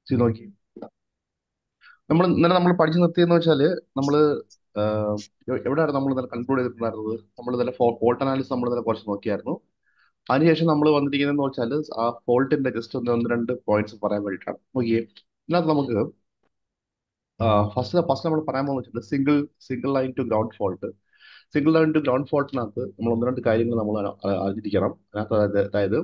ചെയ്ത് നോക്കി നമ്മൾ ഇന്നലെ നമ്മൾ പഠിച്ചു നിർത്തിയെന്ന് വെച്ചാല് നമ്മൾ എവിടെയാണ് നമ്മൾ ഇന്നലെ കൺക്ലൂഡ് ചെയ്തിട്ടുണ്ടായിരുന്നത് നമ്മൾ ഇന്നലെ ഫോൾട്ട് അനാലിസിസ് നമ്മൾ ഇന്നലെ കുറച്ച് നോക്കിയായിരുന്നു അതിനുശേഷം നമ്മൾ വന്നിരിക്കുന്നതെന്ന് വെച്ചാൽ ആ ഫോൾട്ടിന്റെ ജസ്റ്റ് ഒന്ന് ഒന്ന് രണ്ട് പോയിന്റ്സ് പറയാൻ വേണ്ടിയിട്ടാണ് നോക്കിയേ ഇതിനകത്ത് നമുക്ക് ഫസ്റ്റ് ഫസ്റ്റ് നമ്മൾ പറയാൻ പോകുന്നത് വെച്ചാൽ single single line to ground fault single line to ground ഫോൾട്ടിനകത്ത് നമ്മൾ ഒന്ന് രണ്ട് കാര്യങ്ങൾ നമ്മൾ അറിഞ്ഞിരിക്കണം അതിനകത്ത് അതായത് അതായത്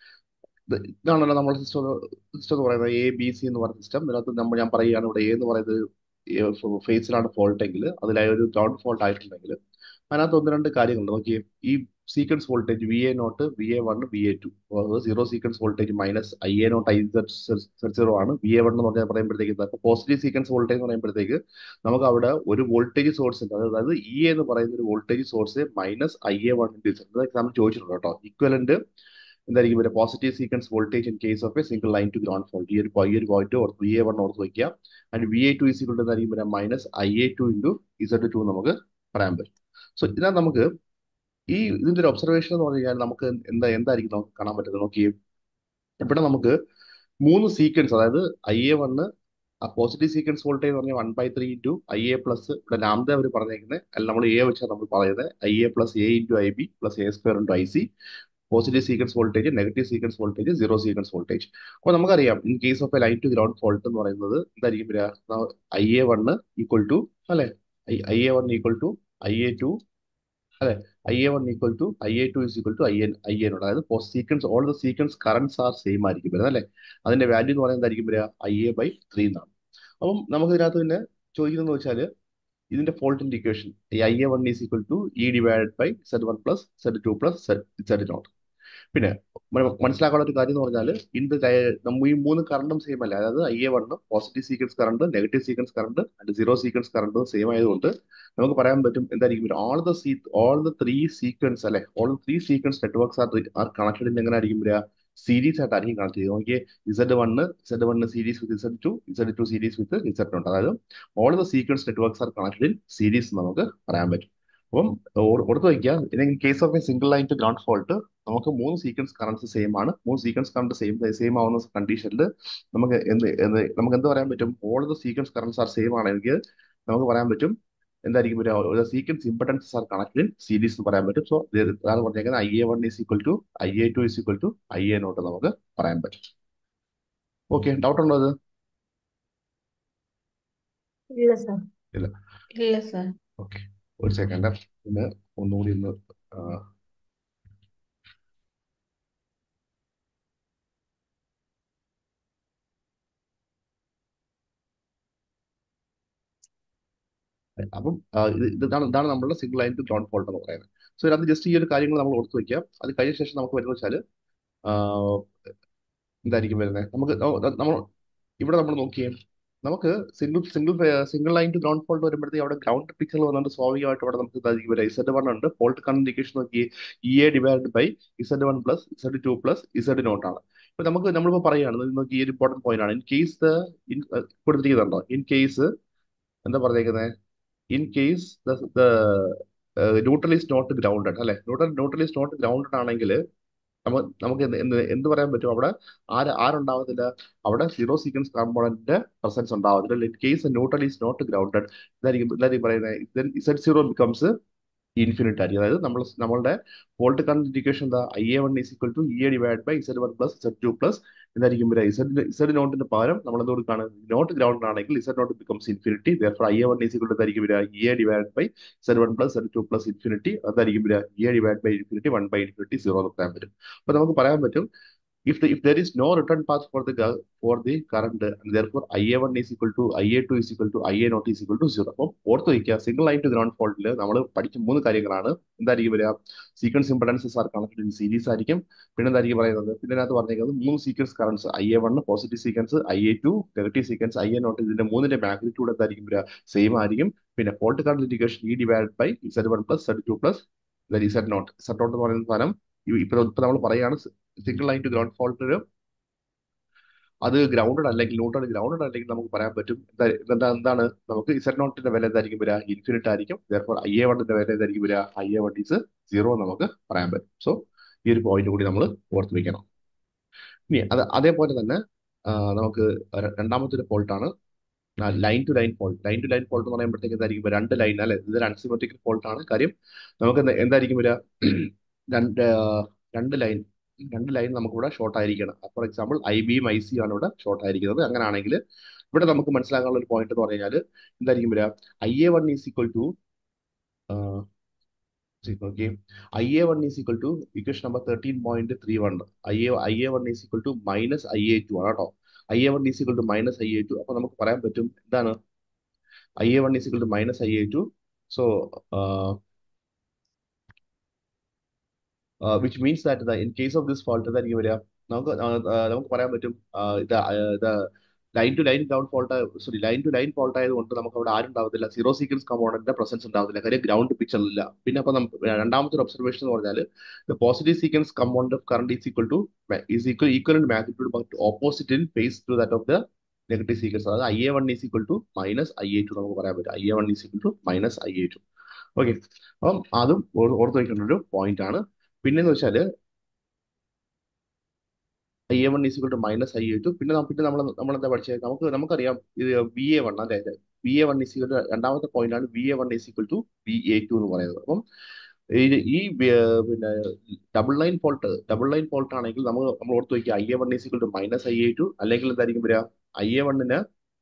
ഇത് ഇതാണല്ലോ നമ്മുടെ സിസ്റ്റം സിസ്റ്റം എന്ന് പറയുന്നത് എ ബി സി എന്ന് പറയുന്ന സിസ്റ്റം ഇതിനകത്ത് നമ്മൾ ഞാൻ പറയുകയാണ് ഇവിടെ എ എന്ന് പറയുന്നത് ഫേസിലാണ് ഫോൾട്ട് എങ്കിൽ അതിലായ ഒരു ഗ്രൗണ്ട് ഫോൾട്ട് ആയിട്ടുണ്ടെങ്കിൽ അതിനകത്ത് ഒന്ന് രണ്ട് കാര്യങ്ങളുണ്ട് നോക്കിയേ ഈ sequence voltage V A naught V A one V A two zero sequence voltage minus I A naught I Z zero ആണ് വി എ വൺ എന്ന് പറഞ്ഞാൽ പറയുമ്പോഴത്തേക്ക് അപ്പോൾ പോസിറ്റീവ് സീക്വൻസ് വോൾട്ടേജ് എന്ന് പറയുമ്പോഴത്തേക്ക് നമുക്ക് അവിടെ ഒരു വോൾട്ടേജ് സോഴ്സ് ഉണ്ട് അതായത് ഇ എന്ന് പറയുന്ന ഒരു voltage source minus I A one example ചോദിച്ചിട്ടുണ്ട് കേട്ടോ ഇക്വലന്റ് എന്തായിരിക്കും വരിക positive sequence voltage in case of a single line to ground fault ഈ ഒരു ഈ ഒരു പോയിന്റ് ഓർത്ത് വി എ വൺ ഓർത്ത് വയ്ക്കുക and V A two is equal എന്തായിരിക്കും വരിക minus I A two into Z two നമുക്ക് പറയാൻ പറ്റും സോ ഇതിനകത്ത് നമുക്ക് ഈ ഇതിന്റെ ഒരു ഒബ്സർവേഷൻ എന്ന് പറഞ്ഞു കഴിഞ്ഞാൽ നമുക്ക് എന്താ എന്തായിരിക്കും നമുക്ക് കാണാൻ പറ്റുന്നത് നോക്കി ഇവിടെ നമുക്ക് മൂന്ന് സീക്വൻസ് അതായത് ഐ എ വണ്ണ് ആ പോസിറ്റീവ് സീക്വൻസ് വോൾട്ടേജ് എന്ന് പറഞ്ഞാൽ one by three into I A plus ഇവിടെ ലാംഡ അവർ പറഞ്ഞേക്കുന്നത് അല്ല നമ്മൾ എ വെച്ചാൽ നമ്മൾ പറയുന്നത് I A plus A into I B plus A square into I C positive sequence voltage negative sequence voltage zero sequence voltage അപ്പോൾ നമുക്കറിയാം in case of a line to ground fault എന്ന് പറയുന്നത് എന്തായിരിക്കും വരിക I A one equal to അല്ലെ I A one equal to I A two അല്ലെ I A one equal to I A two is equal to I N I N അതായത് sequence all the sequence currents are same ആയിരിക്കും വരുന്നത് അല്ലെ അതിന്റെ value എന്ന് പറയുന്നത് എന്തായിരിക്കും വരിക ഐ എ ബൈ ത്രീ എന്നാണ് അപ്പം നമുക്ക് ഇതിനകത്ത് പിന്നെ ചോദിക്കുന്നത് വെച്ചാൽ ഇതിന്റെ ഫോൾട്ടിന്റെ equation I A one is equal to E divide by Z one plus Z two plus Z naught പിന്നെ മനസ്സിലാക്കാനുള്ള ഒരു കാര്യം എന്ന് പറഞ്ഞാൽ ഇന്റെ നമ്മൾ ഈ മൂന്ന് കറണ്ടും സെയിം അല്ല അതായത് I A one positive sequence current negative sequence current and zero sequence current same ആയതുകൊണ്ട് നമുക്ക് പറയാൻ പറ്റും എന്തായിരിക്കും all the see all the three sequence അല്ലെ all the three sequence networks are are connected എങ്ങനെ ആയിരിക്കും വരിക സീരീസ് ആയിട്ടായിരിക്കും കണക്ട് ചെയ്യുന്നത് നോക്കിയേ Z one Z one series with Z two Z two series with Z ഉണ്ട് അതായത് all the sequence networks are connected in series നമുക്ക് പറയാൻ പറ്റും അപ്പം ഓർത്ത് വയ്ക്കുക in case of a single line to ground fault നമുക്ക് മൂന്ന് സീക്വൻസ് കറണ്ട്സ് സെയിം ആണ് മൂന്ന് സീക്വൻസ് കറണ്ട് സെയിം സെയിം ആവുന്ന കണ്ടീഷനിൽ നമുക്ക് എന്ത് നമുക്ക് എന്ത് പറയാൻ പറ്റും all the sequence currents are same ആണെങ്കിൽ നമുക്ക് പറയാൻ പറ്റും എന്തായിരിക്കും ഒരു sequence impedance are connected in series എന്ന് പറയാൻ പറ്റും സോ അതാണ് പറഞ്ഞേക്കുന്നത് I A one is equal to I A two is equal to I A naught നമുക്ക് പറയാൻ പറ്റും ഓക്കെ ഡൗട്ട് ഉണ്ടോ അത് ഇല്ല സർ ഇല്ല ഇല്ല സർ ഓക്കെ ഒരു സെക്കൻഡ് പിന്നെ ഒന്നുകൂടി ഒന്ന് അപ്പം ഇതാണ് ഇതാണ് നമ്മളുടെ single line to ground fault എന്ന് പറയുന്നത് സോ ഇതിനകത്ത് ജസ്റ്റ് ഈ ഒരു കാര്യങ്ങൾ നമ്മൾ ഓർത്ത് വയ്ക്കാം അത് കഴിഞ്ഞ ശേഷം നമുക്ക് വരുന്നത് വെച്ചാൽ എന്തായിരിക്കും വരുന്നത് നമുക്ക് നമ്മൾ ഇവിടെ നമ്മൾ നോക്കിയേ നമുക്ക് single single single line to ground fault വരുമ്പോഴത്തേക്ക് അവിടെ ഗ്രൗണ്ട് പിക്ചർ വന്നിട്ട് സ്വാഭാവികമായിട്ട് അവിടെ നമുക്ക് ഇതായിരിക്കും വരിക ഇസഡ് വൺ ഉണ്ട് ഫോൾട്ട് കണ്ടിക്കേഷൻ നോക്കി E A divide by Z one plus Z two plus Z naught ആണ് ഇപ്പൊ നമുക്ക് നമ്മളിപ്പോൾ പറയുകയാണ് നോക്കി ഈ ഒരു ഇമ്പോർട്ടന്റ് പോയിന്റ് ആണ് ഇൻ കേസ് ദ കൊടുത്തിരിക്കുന്നുണ്ടോ ഇൻ കേസ് എന്താ പറഞ്ഞേക്കുന്നത് in case the neutral is not grounded അല്ലെ neutral neutral is not grounded ആണെങ്കിൽ നമുക്ക് നമുക്ക് എന്ത് എന്ത് പറയാൻ പറ്റും അവിടെ ആര് ആരുണ്ടാവത്തില്ല അവിടെ സീറോ സീക്വൻസ് കോമ്പോണന്റിന്റെ പ്രസൻസ് ഉണ്ടാവത്തില്ല in case neutral is not grounded ഇതായിരിക്കും ഇതായിരിക്കും പറയുന്നത് ഇസഡ് സീറോ ബിക്കംസ് ഇൻഫിനിറ്റ് ആയിരിക്കും അതായത് നമ്മൾ നമ്മളുടെ വോൾട്ട് കറണ്ട് ഇൻഡിക്കേഷൻ എന്താ I A one is equal to E A divide by Z one plus Z two plus എന്തായിരിക്കും വരിക ഇസഡ് ഇസഡ് നോട്ടിന്റെ പകരം നമ്മൾ എന്ത് കൊടുക്കാണ് നോട്ട് ഗ്രൗണ്ട് ആണെങ്കിൽ Z naught becomes infinity therefore I A one is equal എന്തായിരിക്കും വരിക E A divide by Z one plus Z two plus infinity അതായിരിക്കും വരിക E A divide by infinity one by infinity zero എന്ന് പറയാൻ പറ്റും അപ്പൊ നമുക്ക് പറയാൻ പറ്റും if the if there is no return path for the for the current and therefore ia1 is equal to ia2 is equal to ia not is equal to 0 അപ്പം ഓർത്ത് വയ്ക്കുക സിംഗിൾ ലൈൻ ടു ഗ്രൗണ്ട് ഫോൾട്ടിൽ നമ്മൾ പഠിച്ച മൂന്ന് കാര്യങ്ങളാണ് എന്തായിരിക്കും വരിക sequence impedances are connected in series ആയിരിക്കും പിന്നെ എന്തായിരിക്കും പറയുന്നത് പിന്നെ അതിനകത്ത് പറഞ്ഞിരിക്കുന്നത് മൂന്ന് sequence currents I A one positive sequence I A two negative sequence I A naught ഇതിന്റെ മൂന്നിന്റെ മാഗ്നിറ്റ്യൂഡ് എന്തായിരിക്കും വരിക സെയിം ആയിരിക്കും പിന്നെ fault current indication E divide by Z one plus Z two plus Z naught Z naught എന്ന് പറയുന്ന സാധനം ഇപ്പൊ ഇപ്പൊ നമ്മൾ പറയുകയാണ് single line to ground fault അത് ഗ്രൗണ്ടഡ് അല്ലെങ്കിൽ ന്യൂട്രൽ ഗ്രൗണ്ടഡ് അല്ലെങ്കിൽ നമുക്ക് പറയാൻ പറ്റും എന്താ എന്താണ് നമുക്ക് ഇസഡ് നോട്ടിന്റെ വില എന്തായിരിക്കും വരിക ഇൻഫിനിറ്റ് ആയിരിക്കും ദർഫോർ ഐ എ വണ്ണിന്റെ വില എന്തായിരിക്കും വരിക I A one is zero നമുക്ക് പറയാൻ പറ്റും സോ ഈ ഒരു പോയിന്റ് കൂടി നമ്മൾ ഓർത്ത് വെക്കണം ഇനി അത് അതേപോലെ തന്നെ നമുക്ക് ര- രണ്ടാമത്തെ ഒരു ഫോൾട്ടാണ് line to line fault line to line fault എന്ന് പറയുമ്പോഴത്തേക്ക് എന്തായിരിക്കും വരിക? രണ്ട് ലൈൻ അല്ലെ ഇതൊരു അൺസിമെട്രിക്കൽ ഫോൾട്ട് ആണ് കാര്യം നമുക്ക് എന്താ- എന്തായിരിക്കും വരിക രണ്ട് ആ, രണ്ട് ലൈൻ രണ്ട് ലൈൻ നമുക്കിവിടെ ഷോർട്ട് ആയിരിക്കണം ഫോർ എക്സാമ്പിൾ ഐ ബിയും ഐ സി ആണ് ഇവിടെ ഷോർട്ട് ആയിരിക്കുന്നത് അങ്ങനെയാണെങ്കിൽ ഇവിടെ നമുക്ക് മനസ്സിലാക്കാനുള്ള ഒരു പോയിന്റ് എന്ന് പറഞ്ഞു കഴിഞ്ഞാൽ എന്തായിരിക്കും വരിക I A one is equal to okay I A one is equal to equation number thirteen point three one I A I A one is equal to minus I A two ആണ് കേട്ടോ I A one is equal to minus I A two അപ്പൊ നമുക്ക് പറയാൻ പറ്റും എന്താണ് I A one is equal to minus I A two so which means that the in case of this fault എന്തായിരിക്കും വരിക നമുക്ക് ആ, ആ, നമുക്ക് പറയാൻ പറ്റും ആ, ഇത് ഇത് line to line down fault sorry line to line fault ആയതുകൊണ്ട് നമുക്ക് അവിടെ ആരും ഉണ്ടാവത്തില്ല സീറോ സീക്വൻസ് കമ്പോണന്റിന്റെ പ്രസൻസ് ഉണ്ടാവത്തില്ല കാര്യം ഗ്രൗണ്ട് പിക്ചറിലില്ല പിന്നെ അപ്പൊ നമുക്ക് രണ്ടാമത്തെ ഒരു ഒബ്സർവേഷൻ എന്ന് പറഞ്ഞാൽ the positive sequence component of current is equal to is equal equal in magnitude but opposite in phase to that of the negative sequence അതായത് I A one is equal to minus I A two നമുക്ക് പറയാൻ പറ്റും I A one is equal to minus I A two okay അപ്പം അതും or- ഓർത്ത് വയ്ക്കേണ്ട ഒരു point ആണ് പിന്നെന്ന് വെച്ചാൽ I A one is to minus I A two പിന്നെ നം- പിന്നെ നമ്മൾ നമ്മൾ എന്താ പഠിച്ചത് നമുക്ക് നമുക്കറിയാം ഇത് വി എ വൺ അല്ലേ വി എ വൺ ഈസ് രണ്ടാമത്തെ പോയിന്റ് ആണ് V A one is to V A two എന്ന് പറയുന്നത് അപ്പം ഈ ഈ വി- പിന്നെ double line fault double line fault ആണെങ്കിൽ നമ്മൾ നമ്മൾ ഓർത്ത് വയ്ക്കുക I A one is to minus I A two അല്ലെങ്കിൽ എന്തായിരിക്കും വരിക ഐ എ വണ്ണിന്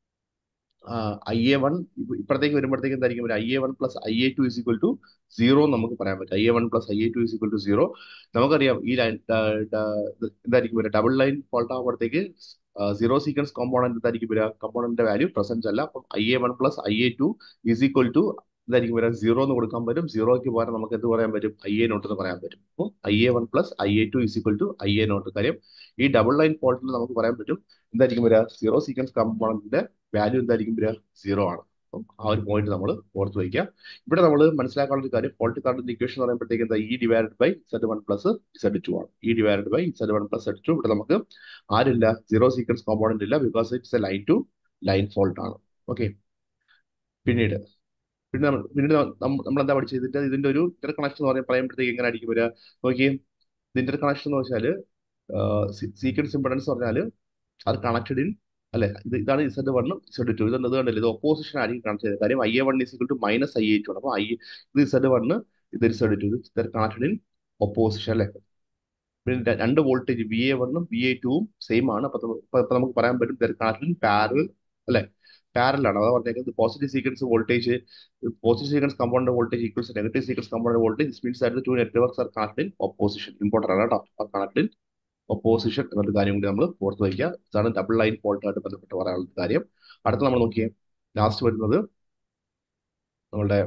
ഐ എ വൺ ഇപ്പഴത്തേക്ക് വരുമ്പോഴത്തേക്ക് എന്തായിരിക്കും I A one plus I A two is equal to zero നമുക്ക് പറയാൻ പറ്റും I A one plus I A two is equal to zero നമുക്കറിയാം ഈ ലൈൻ എന്തായിരിക്കും വരിക ഡബിൾ ലൈൻ ഫോൾട്ട് ആകുമ്പോഴത്തേക്ക് സീറോ സീക്വൻസ് കോമ്പോണന്റ് എന്തായിരിക്കും വരിക കോമ്പോണന്റിന്റെ വാല്യൂ പ്രസന്റ് അല്ല അപ്പം I A one plus I A two is equal to എന്തായിരിക്കും വരിക സീറോ എന്ന് കൊടുക്കാൻ പറ്റും സീറോയ്ക്ക് പകരം നമുക്ക് എന്ത് പറയാൻ പറ്റും ഐ എ നോട്ട് എന്ന് പറയാൻ പറ്റും അപ്പം I A one plus I A two is equal to I A naught കാര്യം ഈ ഡബിൾ ലൈൻ ഫോൾട്ടിൽ നമുക്ക് പറയാൻ പറ്റും എന്തായിരിക്കും വരിക സീറോ സീക്വൻസ് കോമ്പോണന്റിന്റെ വാല്യൂ എന്തായിരിക്കും വരിക സീറോ ആണ് അപ്പം ആ ഒരു പോയിന്റ് നമ്മൾ ഓർത്ത് വയ്ക്കുക ഇവിടെ നമ്മൾ മനസ്സിലാക്കാനുള്ള ഒരു കാര്യം ഫോൾട്ട് കറണ്ട് ഇക്വേഷൻ എന്ന് പറയുമ്പോഴത്തേക്ക് എന്താ E divide by Z one plus Z two ആണ് E divide by Z one plus Z two ഇവിടെ നമുക്ക് ആരില്ല സീറോ സീക്വൻസ് കോമ്പോണന്റ് ഇല്ല because it's a line to line fault ആണ് ഓക്കെ പിന്നീട് പിന്നെ നമ്മൾ പിന്നീട് നമ്മൾ എന്താ പഠിച്ചത് ഇതിന്റെ ഇതിന്റെ ഒരു ഇന്റർ കണക്ഷൻ എന്ന് പറയുമ്പോൾ പറയുമ്പോഴത്തേക്ക് എങ്ങനെ ആയിരിക്കും വരിക നോക്കി ഇന്റർ കണക്ഷൻ എന്ന് വെച്ചാൽ സീക്വൻസ് ഇമ്പഡൻസ് പറഞ്ഞാൽ അത് കണക്റ്റഡ് ഇൻ അല്ലെ ഇത് ഇതാണ് ഇസഡ് വണ്ണും ഇസഡ് ടു ഇത് ഇത് കണ്ടില്ല ഇത് ഓപ്പോസിഷൻ ആയിരിക്കും കണക്ട് ചെയ്തത് കാര്യം I A one is to minus I A two ആണ് അപ്പൊ ഐ ഇത് ഇസഡ് വണ്ണ് ഇത് ഇസഡ് ടു ഇത് കണക്റ്റഡ് ഇൻ ഓപ്പോസിഷൻ അല്ലെ പിന്നെ ര- രണ്ട് വോൾട്ടേജ് വി എ വണ്ണും വി എ ടുവും സെയിം ആണ് അപ്പൊ നമുക്ക് ഇപ്പൊ- ഇപ്പൊ നമുക്ക് പറയാൻ പറ്റും കണക്റ്റഡ് ഇൻ പാരൽ അല്ലെ പാരൽ ആണ് അതാ പറഞ്ഞേക്കുന്നത് positive sequence voltage positive sequence component voltage equals negative sequence component voltage means that two networks are connected in opposition important ആണ് കേട്ടോ കണക്റ്റഡ് ഇൻ ഒപ്പോസിഷൻ എന്നൊരു കാര്യം കൂടി നമ്മൾ ഓർത്ത് വയ്ക്കുക ഇതാണ് ഡബിൾ ലൈൻ ഫോൾട്ടായിട്ട് ബന്ധപ്പെട്ട് പറയാനുള്ള കാര്യം അടുത്ത നമ്മൾ നോക്കിയേ ലാസ്റ്റ് വരുന്നത് നമ്മളുടെ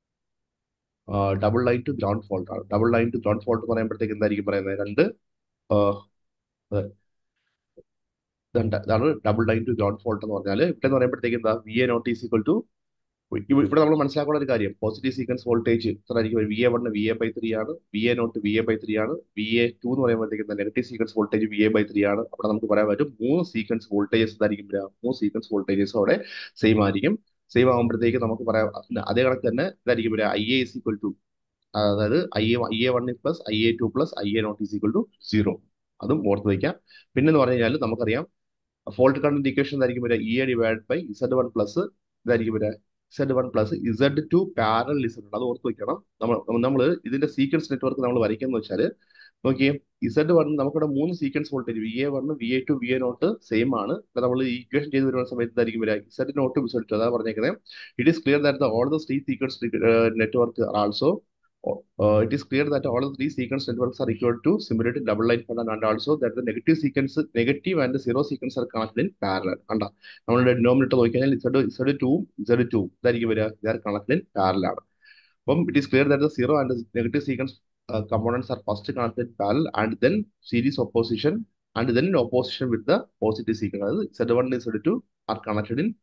double line to ground fault ആണ് double line to ground fault എന്ന് പറയുമ്പോഴത്തേക്ക് എന്തായിരിക്കും പറയുന്നത് രണ്ട് ആ, അതെ, ഇതുണ്ട്. ഇതാണ് double line to ground fault എന്ന് പറഞ്ഞാൽ ഇവിടെ എന്ന് പറയുമ്പോഴത്തേക്ക് എന്താ V A not is equal to ഇവിടെ നമ്മൾ മനസ്സിലാക്കുന്ന ഒരു കാര്യം പോസിറ്റീവ് സീക്വൻസ് വോൾട്ടേജ് എത്ര ആയിരിക്കും V A one V A by three ആണ് V A naught V A by three ആണ് വി എ ടു എന്ന് പറയുമ്പോഴത്തേക്ക് negative sequence voltage V A by three ആണ് അവിടെ നമുക്ക് പറയാൻ പറ്റും മൂന്ന് സീക്വൻസ് വോൾട്ടേജസ് എന്തായിരിക്കും വരിക മൂന്ന് സീക്വൻസ് വോൾട്ടേജസ് അവിടെ സെയിം ആയിരിക്കും സെയിം ആകുമ്പോഴത്തേക്ക് നമുക്ക് പറയാം പിന്നെ അതേ കണക്ക് തന്നെ ഇതായിരിക്കും വരിക I A is equal to അതായത് I A I A one plus I A two plus I A not is equal to zero അതും ഓർത്ത് വയ്ക്കാം പിന്നെ എന്ന് പറഞ്ഞു കഴിഞ്ഞാൽ നമുക്കറിയാം ഫോൾട്ട് കറണ്ട് ഇക്വേഷൻ എന്തായിരിക്കും വരിക E A divide by Z one plus ഇതായിരിക്കും വരിക Z one plus Z two parallel Z അത് ഓർത്ത് വെക്കണം നമ്മൾ നമ്മൾ ഇതിന്റെ സീക്വൻസ് നെറ്റ്വർക്ക് നമ്മൾ വരയ്ക്കുന്നത് വെച്ചാൽ നോക്കിയേ ഇസഡ് വൺ നമുക്കിവിടെ മൂന്ന് sequence voltage V A one V A two V A naught same ആണ് നമ്മൾ ഈ ഇക്വേഷൻ ചെയ്ത് വരുന്ന സമയത്ത് ഇതായിരിക്കും വരിക ഇസഡ് നോട്ടും ഇസഡ് ടു അതാ പറഞ്ഞേക്കുന്നത് it is clear that all the three sequence network are also uh, it is clear that all of these sequence networks are equal to simulated double line pattern and also that the negative sequence negative and the zero sequence are connected in parallel കണ്ട നമ്മളുടെ denominator നോക്കിക്കഴിഞ്ഞാൽ Z Z two Z two ഇതായിരിക്കും വരിക ഇതാർ connected in parallel ആണ് അപ്പം it is clear that zero and negative sequence components are first connected in parallel and then series opposition and then in opposition with the positive sequence അതായത് Z one Z two are connected in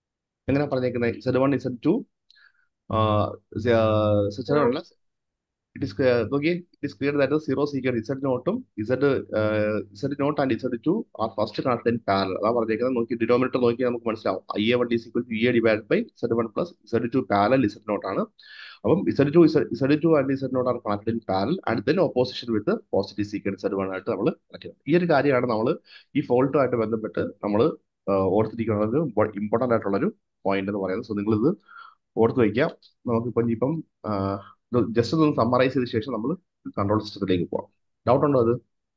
എങ്ങനെ പറഞ്ഞേക്കുന്നത് Z one Z two Yes. It is നോക്കി it is clear that zero sequence Z നോട്ടും Z Z naught and Z two are first connect in parallel അതാ പറഞ്ഞേക്കുന്നത് നോക്കി denominator നോക്കി നമുക്ക് മനസ്സിലാവും ഐ എ വൺ ഡി equal to E A divide by Z one plus Z two parallel Z naught ആണ് അപ്പം Z two Z to and Z naught are connect in parallel and then opposition with positive sequence Z one ആയിട്ട് നമ്മൾ connect ചെയ്യണം ഈ ഒരു കാര്യമാണ് നമ്മൾ ഈ ഫോൾട്ടുമായിട്ട് ബന്ധപ്പെട്ട് നമ്മൾ ഓർത്തിരിക്കുന്നത് ഇമ്പോർട്ടൻ്റ് ആയിട്ടുള്ളൊരു പോയിന്റ് എന്ന് പറയുന്നത് സോ നിങ്ങളിത് ഓർത്ത് വയ്ക്കാം നമുക്കിപ്പം ഇപ്പം ജസ്റ്റ് ഒന്ന് സമ്മറൈസ് ചെയ്ത ശേഷം നമ്മൾ കൺട്രോൾ സിസ്റ്റത്തിലേക്ക് പോകാം ഡൗട്ട് ഉണ്ടോ അത്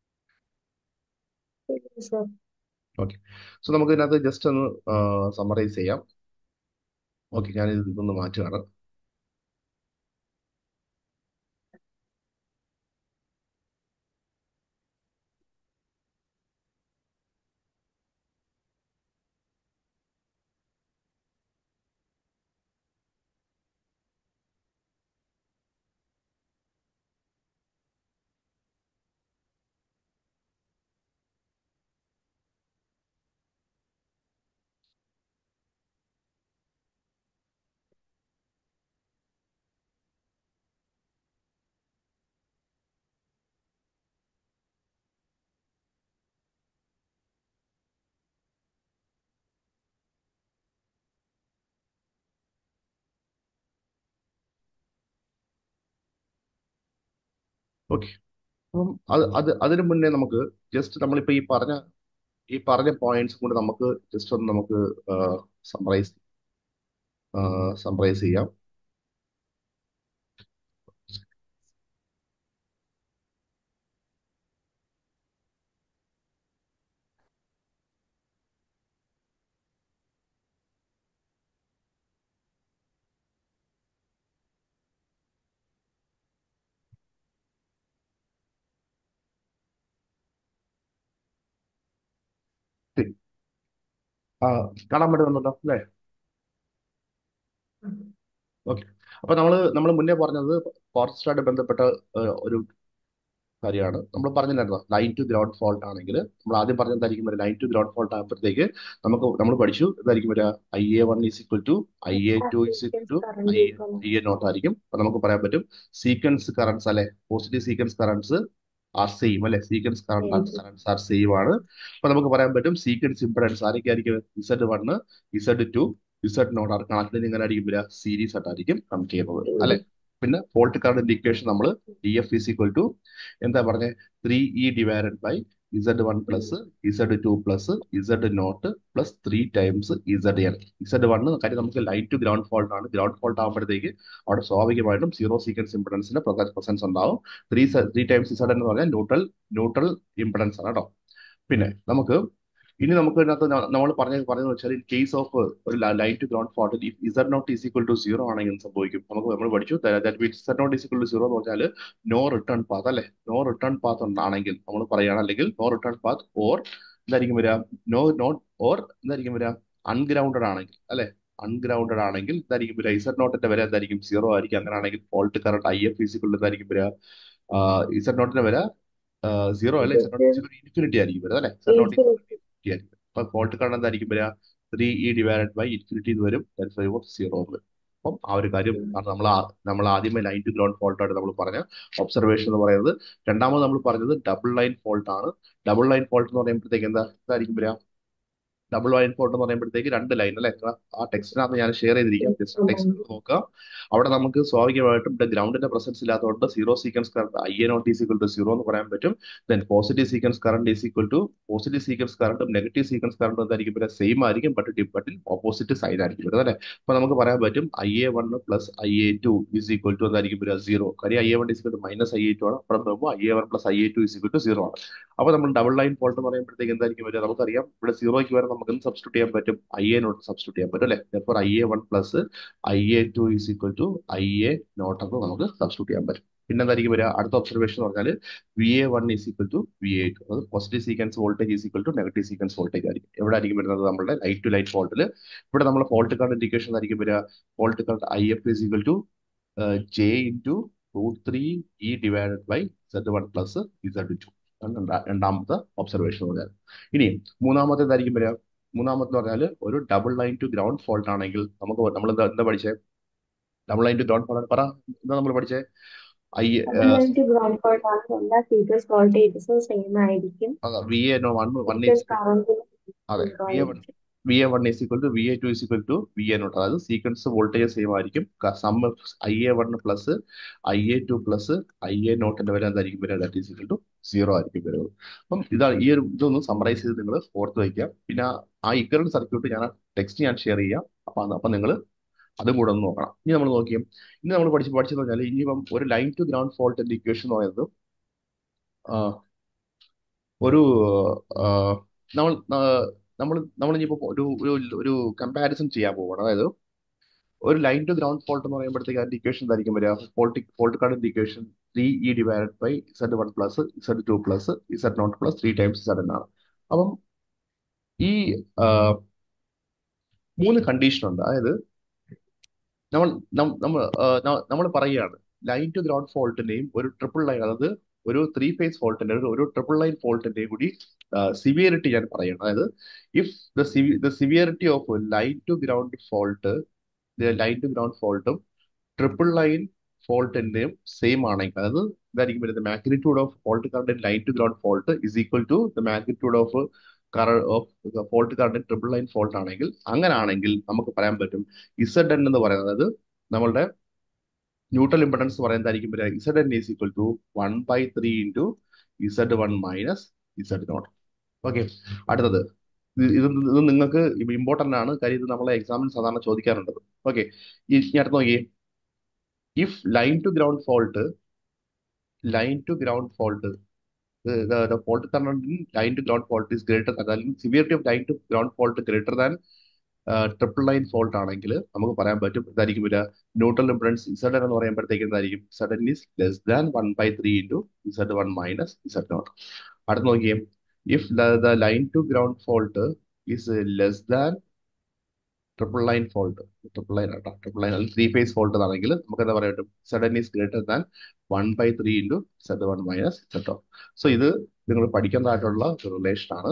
ഇല്ല സർ ഓക്കെ സോ നമുക്ക് ഇതിനകത്ത് ജസ്റ്റ് ഒന്ന് സമ്മറൈസ് ചെയ്യാം ഓക്കെ ഞാൻ ഇതൊന്ന് മാറ്റുകയാണ് ഓക്കെ അപ്പം അത് അത് അതിനു മുന്നേ നമുക്ക് ജസ്റ്റ് നമ്മളിപ്പോൾ ഈ പറഞ്ഞ ഈ പറഞ്ഞ പോയിന്റ്സ് കൊണ്ട് നമുക്ക് ജസ്റ്റ് ഒന്ന് നമുക്ക് സമ്മറൈസ് സമ്മറൈസ് ചെയ്യാം ആ, കാണാൻ പറ്റുന്നുണ്ടല്ലോ അല്ലേ ഓക്കെ അപ്പൊ നമ്മൾ നമ്മൾ മുന്നേ പറഞ്ഞത് ഫോറസ്റ്റുമായിട്ട് ബന്ധപ്പെട്ട ഏഹ്, ഒരു കാര്യമാണ് നമ്മൾ പറഞ്ഞില്ലായിരുന്നോ ലൈൻ ടു ഗ്രൗണ്ട് ഫോൾട്ട് ആണെങ്കിൽ നമ്മൾ ആദ്യം പറഞ്ഞ എന്തായിരിക്കും വരിക ലൈൻ ടു ഗ്രൗണ്ട് ഫോൾട്ട് ആകുമ്പോഴത്തേക്ക് നമുക്ക് നമ്മൾ പഠിച്ചു എന്തായിരിക്കും വരിക I A one is equal to I A two is equal to I A I A naught ആയിരിക്കും അപ്പൊ നമുക്ക് പറയാൻ പറ്റും സീക്വൻസ് കറൻസ് അല്ലെ positive sequence currents are same അല്ലെ sequence current currents are same ആണ് അപ്പൊ നമുക്ക് പറയാൻ പറ്റും സീക്വൻസ് ഇംപെഡൻസ് ആരൊക്കെ ആയിരിക്കും Z one Z two Z naught are കണക്കിന് ഇങ്ങനെ ആയിരിക്കും വരിക സീരീസ് ആയിട്ടായിരിക്കും കണക്ട് ചെയ്യുന്നത് അല്ലെ പിന്നെ ഫോൾട്ട് കറണ്ട് ഇക്വേഷൻ നമ്മൾ D F is equal to എന്താ പറഞ്ഞത് three E divided by Z one plus Z two plus Z naught plus three times Z N Z one കാര്യം നമുക്ക് ലൈൻ ടു ഗ്രൗണ്ട് ഫോൾട്ട് ആണ് ground fault ആകുമ്പോഴത്തേക്ക് അവിടെ സ്വാഭാവികമായിട്ടും zero sequence ഇംപഡൻസിന്റെ presence ഉണ്ടാവും ത്രീ ത്രീ ടൈംസ് ഇസഡ് എന്ന് പറഞ്ഞാൽ ന്യൂട്രൽ ന്യൂട്രൽ ഇംപഡൻസ് ആണ് കേട്ടോ പിന്നെ നമുക്ക് ഇനി നമുക്ക് ഇതിനകത്ത് നമ്മൾ പറഞ്ഞ പറഞ്ഞതെന്ന് വെച്ചാൽ ഇൻ കേസ് ഓഫ് ഒരു line to ground fault Z naught is equal to zero ആണെങ്കിൽ എന്ത് സംഭവിക്കും നമുക്ക് നമ്മൾ പഠിച്ചു that means Z naught is equal to zero എന്ന് പറഞ്ഞാൽ നോ റിട്ടേൺ പാത്ത് അല്ലെ നോ റിട്ടേൺ പാത്ത് ഉണ്ടാണെങ്കിൽ നമ്മൾ പറയുകയാണ് അല്ലെങ്കിൽ നോ റിട്ടേൺ പാത്ത് ഓർ എന്തായിരിക്കും വരിക നോ നോട്ട് ഓർ എന്തായിരിക്കും വരിക അൺഗ്രൗണ്ടഡ് ആണെങ്കിൽ അല്ലെ അൺഗ്രൗണ്ടഡ് ആണെങ്കിൽ എന്തായിരിക്കും വരിക ഇസഡ് നോട്ടിന്റെ വില എന്തായിരിക്കും സീറോ ആയിരിക്കും അങ്ങനെയാണെങ്കിൽ ഫോൾട്ട് കറണ്ട് ഐ എഫ് ഈസിക്കുള്ള എന്തായിരിക്കും വരിക ഇസഡ് നോട്ടിന്റെ വില സീറോ അല്ലെ ഇസഡ് നോട്ട് ഇൻഫിനിറ്റി ആയിരിക്കും വരുന്നത് അല്ലെ ഇസഡ് നോട്ട് ഇൻഫിനിറ്റി ആയിരിക്കും അപ്പൊ ഫോൾട്ട് കറണ്ട് എന്തായിരിക്കും വരിക three E divided by infinity എന്ന് വരും സീറോ എന്ന് വരും അപ്പം ആ ഒരു കാര്യം നമ്മൾ നമ്മൾ ആദ്യമേ ലൈൻ ടു ഗ്രൗണ്ട് ഫോൾട്ട് ആയിട്ട് നമ്മൾ പറഞ്ഞ ഒബ്സർവേഷൻ എന്ന് പറയുന്നത് രണ്ടാമത് നമ്മൾ പറഞ്ഞത് ഡബിൾ ലൈൻ ഫോൾട്ട് ആണ് ഡബിൾ ലൈൻ ഫോൾട്ട് എന്ന് പറയുമ്പോഴത്തേക്ക് എന്താ എന്തായിരിക്കും വരിക ഡബിൾ ലൈൻ ഫോൾട്ട് എന്ന് പറയുമ്പോഴത്തേക്ക് രണ്ട് ലൈൻ അല്ലെ ആ ടെക്സ്റ്റിനകത്ത് ഞാൻ ഷെയർ ചെയ്തിരിക്കാം ജസ്റ്റ് ടെക്സ്റ്റ് നോക്കുക അവിടെ നമുക്ക് സ്വാഭാവികമായിട്ടും ഗ്രൗണ്ടിന്റെ പ്രസൻസ് ഇല്ലാത്തതുകൊണ്ട് zero sequence current I A not is equal to zero എന്ന് പറയാൻ പറ്റും then positive sequence current is equal to positive sequence കറണ്ടും നെഗറ്റീവ് സീക്വൻസ് കറണ്ടും എന്തായിരിക്കും പിന്നെ സെയിം ആയിരിക്കും ബട്ട് ബട്ടിൽ ഓപ്പോസിറ്റ് സൈഡ് ആയിരിക്കും വരുന്നത് അല്ലെ അപ്പൊ നമുക്ക് പറയാൻ പറ്റും I A one plus I A two is equal to എന്തായിരിക്കും വരിക സീറോ കാര്യം I A one is equal to minus I A two ആണ് അപ്പുറം പോകുമ്പോൾ I A one plus I A two is equal to zero ആണ് അപ്പൊ നമ്മൾ double line fault എന്ന് പറയുമ്പോഴത്തേക്ക് എന്തായിരിക്കും വരിക നമുക്കറിയാം ഇവിടെ സീറോയ്ക്ക് വരെ നമുക്ക് എന്ത് സബ്സ്റ്റിറ്റ്യൂട്ട് ചെയ്യാൻ പറ്റും ഐ എ നോട്ട് സബ്സ്റ്റിറ്റ്യൂട്ട് ചെയ്യാൻ പറ്റും അല്ലെ അപ്പോൾ I A one plus I A two is equal to I A naught എന്ന് നമുക്ക് സബ്സ്റ്റിറ്റ്യൂട്ട് ചെയ്യാൻ പറ്റും പിന്നെ എന്തായിരിക്കും വരിക അടുത്ത ഒബ്സർവേഷൻ എന്ന് പറഞ്ഞാൽ V A one is equal to V A two അത് positive sequence voltage is equal to negative sequence voltage ആയിരിക്കും എവിടെ ആയിരിക്കും വരുന്നത് നമ്മുടെ ലൈറ്റ് ടു ലൈറ്റ് ഫോൾട്ടിൽ ഇവിടെ നമ്മൾ ഫോൾട്ട് കറണ്ട് ഇൻഡിക്കേഷൻ ആയിരിക്കും വരിക fault current I F is equal to J into root three E divided by Z one plus Z two രണ്ടാമത്തെ ഒബ്സർവേഷൻ എന്ന് പറഞ്ഞാൽ ഇനി മൂന്നാമത്തെ എന്തായിരിക്കും വരിക മൂന്നാമത്തെ പറഞ്ഞാൽ ഒരു double line to ground fault ആണെങ്കിൽ നമുക്ക് നമ്മൾ എന്താ എന്താ പഠിച്ചേ double line to ground fault പറ എന്താ നമ്മൾ പഠിച്ചേ I double line to ground fault ആണ് എല്ലാ ഫീച്ചേഴ്സ് വോൾട്ടേജസും സെയിം ആയിരിക്കും V A one one features is current അതെ V A one V A one is equal to V A two is equal to V A naught അതായത് sequence voltage same ആയിരിക്കും sum I A one plus I A two plus I A നോട്ടിന്റെ വില എന്തായിരിക്കും വരിക that is equal to zero ആയിരിക്കും വരുന്നത് അപ്പം ഇതാണ് ഈ ഒരു ഇതൊന്ന് സമ്മറൈസ് ചെയ്ത് നിങ്ങൾ ഓർത്ത് വയ്ക്കുക പിന്നെ ആ ഇക്കറന്റ് സർക്യൂട്ട് ഞാൻ ടെക്സ്റ്റ് ഞാൻ ഷെയർ ചെയ്യാം അപ്പം അപ്പം നിങ്ങൾ അതും കൂടെ ഒന്ന് നോക്കണം ഇനി നമ്മൾ നോക്കിയും ഇനി നമ്മൾ പഠിച്ച് പഠിച്ചെന്ന് പറഞ്ഞാൽ ഇനിയിപ്പം ഒരു ലൈൻ ടു ഗ്രൗണ്ട് ഫോൾട്ടിന്റെ ഇക്വേഷൻ എന്ന് പറയുന്നത് ആ, ഒരു ആ, നമ്മൾ ആ, നമ്മൾ നമ്മൾ ഇനിയിപ്പോൾ ഒരു ഒരു ഒരു കമ്പാരിസൺ ചെയ്യാൻ പോവുകയാണ് അതായത് ഒരു ലൈൻ ടു ഗ്രൗണ്ട് ഫോൾട്ട് എന്ന് പറയുമ്പോഴത്തേക്ക് അതിന്റെ ഇക്വേഷൻ എന്തായിരിക്കും വരിക fault fault current equation three E divide by Z one plus Z two plus Z naught plus three times Z എന്നാണ് അപ്പം ഈ ആ, മൂന്ന് കണ്ടീഷൻ ഉണ്ട് അതായത് നമ്മൾ നം- നമ്മൾ നമ്മൾ പറയുകയാണ് ലൈൻ ടു ഗ്രൗണ്ട് ഫോൾട്ടിന്റെയും ഒരു ട്രിപ്പിൾ ലൈൻ അതായത് ഒരു ത്രീ ഫേസ് ഫോൾട്ടിന്റെ ഒരു ഒരു ട്രിപ്പിൾ ലൈൻ ഫോൾട്ടിന്റെയും കൂടി സിവിയറിറ്റി ഞാൻ പറയുകയാണ് അതായത് if the the severity of line to ground fault line to ground ഫോൾട്ടും ട്രിപ്പിൾ ലൈൻ ഫോൾട്ടിന്റെയും സെയിം ആണെങ്കിൽ അതായത് ഇതായിരിക്കും വരുന്നത് magnitude of fault current line to ground fault is equal to the magnitude of of fault current triple line fault ആണെങ്കിൽ അങ്ങനെ ആണെങ്കിൽ നമുക്ക് പറയാൻ പറ്റും ഇസഡ് എൻ എന്ന് പറയുന്നത് അതായത് നമ്മളുടെ ന്യൂട്രൽ ഇമ്പഡൻസ് പറയുന്നതായിരിക്കും വരിക Z N is equal to one by three into Z one minus Z naught okay അടുത്തത് ഇത് ഇത് ഇത് നിങ്ങൾക്ക് ഇമ്പോർട്ടന്റ് ആണ് കാര്യം ഇത് നമ്മളെ എക്സാമിന് സാധാരണ ചോദിക്കാറുണ്ട് ഓക്കെ ഇനി അടുത്ത് നോക്കിയേ if line to ground fault line to ground fault the, the fault current in line to ground fault is greater than അല്ലെങ്കിൽ severity of line to ground fault greater than triple line fault ആണെങ്കിൽ നമുക്ക് പറയാൻ പറ്റും ഇതായിരിക്കും വരിക neutral impedance Z എന്ന് പറയുമ്പോഴത്തേക്ക് എന്തായിരിക്കും Z N is less than one by three into Z one minus Z naught അടുത്ത് നോക്കിയേ if the line to ground fault is less than triple line fault triple line ആട്ടോ ട്രിപ്പിൾ ലൈൻ അല്ലെങ്കിൽ three phase fault ആണെങ്കിൽ നമുക്ക് എന്താ പറയാൻ പറ്റും Z N is greater than one by three into Z one minus set so ഇത് നിങ്ങൾ പഠിക്കേണ്ടതായിട്ടുള്ള ഒരു റിലേഷൻ ആണ്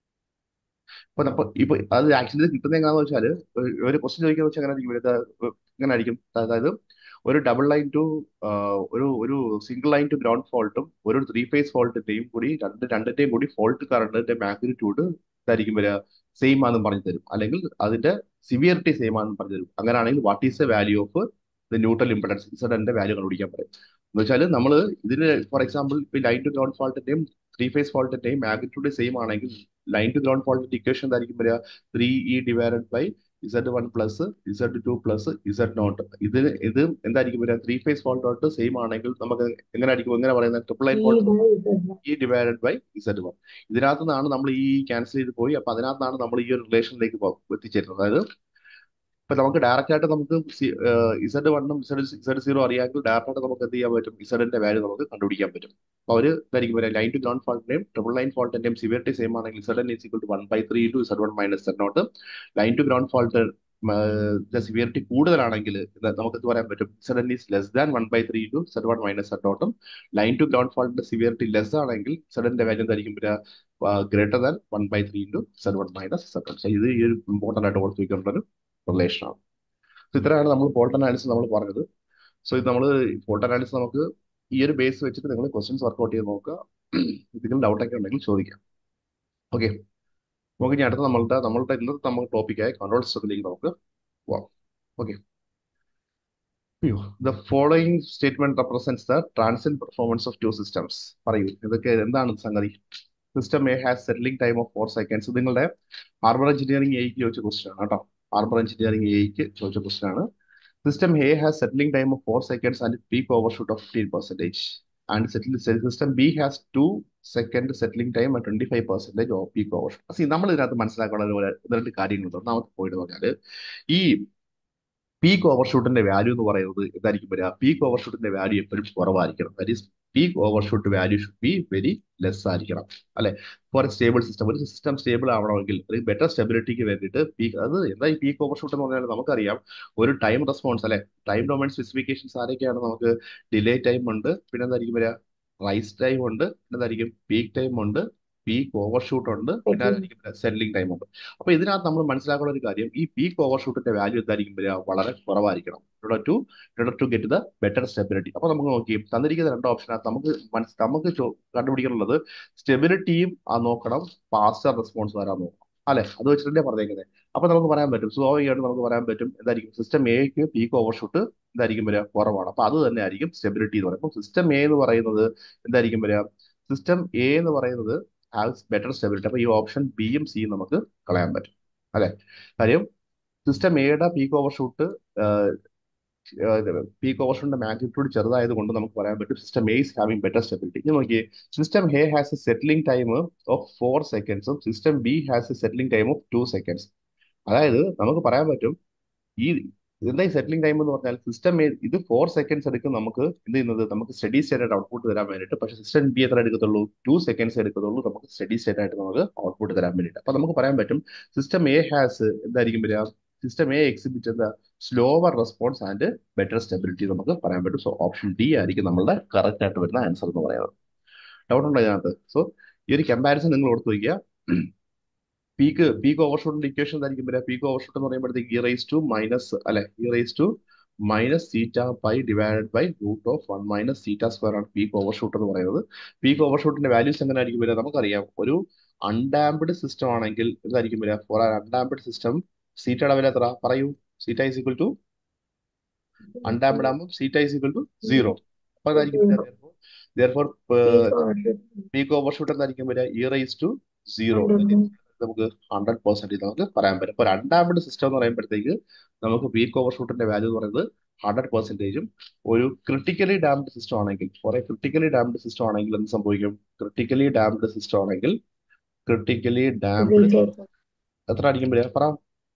ഇപ്പൊ നമ്മ ഇപ്പൊ അത് ആക്ച്വലി കിട്ടുന്നത് എങ്ങനെയാണെന്ന് വെച്ചാല് ഒരു- ഒരു ക്വസ്റ്റ്യൻ ചോദിക്കുന്ന വെച്ചാൽ എങ്ങനെ ആയിരിക്കും ഇത് ഇങ്ങനെ ആയിരിക്കും അതായത് ഒരു ഡബിൾ ലൈൻ ടു ഒരു ഒരു സിംഗിൾ ലൈൻ ടു ഗ്രൗണ്ട് ഫോൾട്ടും ഒരു ത്രീ ഫേസ് ഫോൾട്ടിന്റെയും കൂടി രണ്ട് രണ്ടിന്റെയും കൂടി ഫോൾട്ട് കറണ്ടിന്റെ മാഗ്നിറ്റ്യൂഡ് ഇതായിരിക്കും വരിക സെയിം ആണെന്ന് പറഞ്ഞു തരും അല്ലെങ്കിൽ അതിന്റെ സിവിയറിറ്റി സെയിം ആണെന്ന് പറഞ്ഞു തരും അങ്ങനെയാണെങ്കിൽ what is the value of the neutral impedance ഇസഡന്റെ വാല്യൂ കണ്ടുപിടിക്കാൻ പറയും എന്ന് വെച്ചാൽ നമ്മൾ ഇതിന് ഫോർ എക്സാമ്പിൾ ഇപ്പൊ ലൈൻ ടു ഗ്രൗണ്ട് ഫോൾട്ടിന്റെയും ത്രീ ഫേസ് ഫോൾട്ടിന്റെയും മാഗ്നിറ്റ്യൂഡ് സെയിം ആണെങ്കിൽ ലൈൻ ടു ഗ്രൗണ്ട് ഫോൾട്ടിന്റെ ഇക്വേഷൻ എന്തായിരിക്കും വരിക three E divided by Z one plus Z two plus Z naught ഇത് ഇത് എന്തായിരിക്കും വരിക ത്രീ ഫേസ് ഫോൾട്ടോട്ട് സെയിം ആണെങ്കിൽ നമുക്ക് എങ്ങനെ ആയിരിക്കും എങ്ങനെ പറയുന്നത് triple line E fault by Z E divided by Z one ഇതിനകത്ത് നിന്നാണ് നമ്മൾ ഈ ക്യാൻസൽ ചെയ്ത് പോയി അപ്പൊ അതിനകത്താണ് നമ്മൾ ഈ ഒരു റിലേഷനിലേക്ക് എത്തിച്ചേരുന്നത് അതായത് ഇപ്പൊ നമുക്ക് ഡയറക്റ്റ് ആയിട്ട് നമുക്ക് ഇസഡ് വണ്ണും ഇസഡ് ഇസഡ് സീറോ അറിയാമെങ്കിൽ ഡയറക്റ്റ് ആയിട്ട് നമുക്ക് എന്ത് ചെയ്യാൻ പറ്റും ഇസഡിന്റെ വാല്യൂ നമുക്ക് കണ്ടുപിടിക്കാൻ പറ്റും അപ്പൊ അവര് ഇതായിരിക്കും വരിക ലൈൻ ടു ഗ്രൗണ്ട് ഫോൾട്ടിന്റെയും ട്രിപ്പിൾ ലൈൻ ഫോൾട്ടിന്റെയും സിവിയറിറ്റി സെയിം ആണെങ്കിൽ Z N is equal to one by three to Z one minus Z naught line to ground fault severity കൂടുതലാണെങ്കിൽ ഇത് നമുക്ക് എന്ത് പറയാൻ പറ്റും Z N is less than one by three to Z one minus Z നോട്ടും line to ground ഫോൾട്ടിന്റെ severity less ആണെങ്കിൽ സെഡിന്റെ വാല്യൂ എന്തായിരിക്കും വരിക greater than one by three to Z one minus Z naught ഇത് ഈ ഒരു ഇമ്പോർട്ടന്റ് ആയിട്ട് ഓർത്ത് വയ്ക്കേണ്ട ഒരു റിലേഷൻ ആണ് സോ ഇത്രയാണ് നമ്മൾ ഫോൾട്ട് അനാലിസിസ് നമ്മൾ പറഞ്ഞത് സോ ഇത് നമ്മൾ ഫോൾട്ട് അനാലിസിസ് നമുക്ക് ഈ ഒരു ബേസ് വെച്ചിട്ട് നിങ്ങൾ ക്വസ്റ്റ്യൻസ് വർക്ക്ഔട്ട് ചെയ്ത് നോക്കുക എന്തെങ്കിലും ഡൗട്ടൊക്കെ ഉണ്ടെങ്കിൽ ചോദിക്കാം ഓക്കെ നമുക്ക് ഇനി അടുത്ത നമ്മളുടെ നമ്മളുടെ ഇന്നത്തെ നമുക്ക് ടോപ്പിക്കായ കൺട്രോൾ സിസ്റ്റത്തിലേക്ക് നമുക്ക് പോവാം okay the following statement represents the transient performance of two systems പറയൂ ഇതൊക്കെ എന്താണ് സംഗതി system A has settling time of four seconds നിങ്ങളുടെ ഹാർബർ എഞ്ചിനീയറിംഗ് എയ്ക്ക് ചോദിച്ച ക്വസ്റ്റ്യൻ ആണ് കേട്ടോ ഹാർബർ എഞ്ചിനീയറിംഗ് എയ്ക്ക് ചോദിച്ച ക്വസ്റ്റ്യൻ ആണ് system A has settling time of four seconds and peak overshoot of fifteen percentage and settle system B has two second settling time and twenty five percentage of peak overshoot see നമ്മൾ ഇതിനകത്ത് മനസ്സിലാക്കാനുള്ള ഒരു രണ്ട് കാര്യങ്ങളുണ്ട് ഒന്നാമത്തെ point പറഞ്ഞാൽ ഈ peak ഓവർഷൂട്ടിന്റെ value എന്ന് പറയുന്നത് എന്തായിരിക്കും വരിക പീക്ക് ഓവർഷൂട്ടിന്റെ വാല്യൂ എപ്പോഴും കുറവായിരിക്കണം that is peak overshoot value should be very less ആയിരിക്കണം അല്ലെ ഫോർ എ സ്റ്റേബിൾ സിസ്റ്റം ഒരു സിസ്റ്റം സ്റ്റേബിൾ ആവണമെങ്കിൽ ഒരു ബെറ്റർ സ്റ്റെബിലിറ്റിക്ക് വേണ്ടിയിട്ട് പീക്ക് അത് എന്താ ഈ പീക്ക് ഓവർഷൂട്ട് എന്ന് പറഞ്ഞാൽ നമുക്കറിയാം ഒരു ടൈം റെസ്പോൺസ് അല്ലെ ടൈം ഡൊമൈൻ സ്പെസിഫിക്കേഷൻസ് ആരൊക്കെയാണ് നമുക്ക് ഡിലേ ടൈം ഉണ്ട് പിന്നെ എന്തായിരിക്കും വരിക റൈസ് ടൈം ഉണ്ട് പിന്നെ എന്തായിരിക്കും പീക്ക് ടൈം ഉണ്ട് പീക്ക് ഓവർഷൂട്ട് ഉണ്ട് പിന്നെ ആയിരിക്കും സെറ്റിലിംഗ് ടൈം ഉണ്ട് അപ്പൊ ഇതിനകത്ത് നമ്മൾ മനസ്സിലാക്കുന്ന ഒരു കാര്യം ഈ പീക്ക് ഓവർഷൂട്ടിന്റെ വാല്യൂ എന്തായിരിക്കും വരിക വളരെ കുറവായിരിക്കണം to to get the better stability അപ്പൊ നമുക്ക് നോക്കി തന്നിരിക്കുന്ന രണ്ട് ഓപ്ഷനകത്ത് നമുക്ക് മനസ് നമുക്ക് ചോ- കണ്ടുപിടിക്കാനുള്ളത് സ്റ്റെബിലിറ്റിയും ആ നോക്കണം ഫാസ്റ്റർ റെസ്പോൺസ് വരാൻ നോക്കണം അല്ലെ അത് വെച്ചിട്ടല്ലേ പറഞ്ഞേക്കുന്നത് അപ്പൊ നമുക്ക് പറയാൻ പറ്റും സ്വാഭാവികമായിട്ട് നമുക്ക് പറയാൻ പറ്റും എന്തായിരിക്കും സിസ്റ്റം എക്ക് പീക്ക് ഓവർഷൂട്ട് എന്തായിരിക്കും വരിക കുറവാണ് അപ്പൊ അത് തന്നെ ആയിരിക്കും സ്റ്റെബിലിറ്റി എന്ന് പറയുന്നത് സിസ്റ്റം എ എന്ന് പറയുന്നത് എന്തായിരിക്കും വരിക സിസ്റ്റം എ എന്ന് പറയുന്നത് ഹാവ്സ് ബെറ്റർ സ്റ്റെബിലിറ്റി അപ്പൊ ഈ ഓപ്ഷൻ ബിയും സിയും നമുക്ക് കളയാൻ പറ്റും അല്ലെ കാര്യം സിസ്റ്റം എയുടെ പീക്ക് ഓവർഷൂട്ട് പീക്ക് ഓവർഷൂട്ടിന്റെ മാഗ്നിറ്റ്യൂഡ് ചെറുതായത് കൊണ്ട് നമുക്ക് പറയാൻ പറ്റും system A is having better stability ഇനി നോക്കിയേ system A has a settling time of four സെക്കൻഡ്സും system B has a settling time of two seconds അതായത് നമുക്ക് പറയാൻ പറ്റും ഈ എന്താ ഈ സെറ്റിലിംഗ് ടൈം എന്ന് പറഞ്ഞാൽ സിസ്റ്റം ഇത് ഫോർ സെക്കൻഡ്സ് എടുക്കും നമുക്ക് എന്ത് ചെയ്യുന്നത് നമുക്ക് സ്റ്റഡി സ്റ്റേറ്റ് ആയിട്ട് ഔട്ട്പുട്ട് തരാൻ വേണ്ടിയിട്ട് പക്ഷേ സിസ്റ്റം ബി എത്ര എടുക്കത്തുള്ളൂ ടു സെക്കൻഡ്സ് എടുക്കത്തുള്ളൂ നമുക്ക് സ്റ്റഡി സ്റ്റേറ്റ് ആയിട്ട് നമുക്ക് ഔട്ട്പുട്ട് തരാൻ വേണ്ടിയിട്ട് അപ്പൊ നമുക്ക് പറയാൻ പറ്റും സിസ്റ്റം എ ഹാസ് എന്തായിരിക്കും വരിക സിസ്റ്റം എ എക്സിബിറ്റ് എന്താ slower response and better stability നമുക്ക് പറയാൻ പറ്റും സോ ഓപ്ഷൻ ഡി ആയിരിക്കും നമ്മളുടെ കറക്റ്റ് ആയിട്ട് വരുന്ന ആൻസർ എന്ന് പറയുന്നത് ഡൗട്ട് ഉണ്ടോ ഇതിനകത്ത് സോ ഈ ഒരു കമ്പാരിസൺ നിങ്ങൾ ഓർത്ത് വയ്ക്കുക പീക്ക് പീക്ക് ഓവർഷൂട്ടിന്റെ ഇക്വേഷൻ എന്തായിരിക്കും വരിക പീക്ക് ഓവർഷൂട്ട് എന്ന് പറയുമ്പോഴത്തേക്ക് ഇ റൈസ് ടു മൈനസ് അല്ലെ e raise to minus zeta pi divided by root of one minus zeta square ആണ് പീക്ക് ഓവർഷൂട്ട് എന്ന് പറയുന്നത് പീക്ക് ഓവർഷൂട്ടിന്റെ വാല്യൂസ് എങ്ങനെ ആയിരിക്കും വരിക നമുക്കറിയാം ഒരു അൺഡാംപ്ഡ് സിസ്റ്റം ആണെങ്കിൽ എന്തായിരിക്കും വരിക ഫോർ അൺഡാംപ്ഡ് സിസ്റ്റം സീറ്റയുടെ വില എത്ര പറയൂ zeta is equal to undamped ആകുമ്പോൾ zeta is equal to zero അപ്പൊ അതായിരിക്കും ദർഫോർ പീക്ക് ഓവർഷൂട്ട് എന്തായിരിക്കും വരിക ഇ റൈസ് ടു സീറോ നമുക്ക് ഹൺഡ്രഡ് പെർസെന്റ് നമുക്ക് പറയാൻ പറ്റും ഇപ്പൊ രണ്ടാമത് സിസ്റ്റം എന്ന് പറയുമ്പോഴത്തേക്ക് നമുക്ക് പീക്ക് ഓവർഷൂട്ടിന്റെ വാല്യൂ എന്ന് പറയുന്നത് ഹൺഡ്രഡ് പെർസെന്റേജും ഒരു ക്രിട്ടിക്കലി ഡാംഡ് സിസ്റ്റം ആണെങ്കിൽ കുറെ ക്രിട്ടിക്കലി ഡാംഡ് സിസ്റ്റം ആണെങ്കിൽ എന്ത് സംഭവിക്കും ക്രിട്ടിക്കലി ഡാംഡ് സിസ്റ്റം ആണെങ്കിൽ ക്രിട്ടിക്കലി ഡാംഡ് എത്ര അടിക്കും വരിക പറ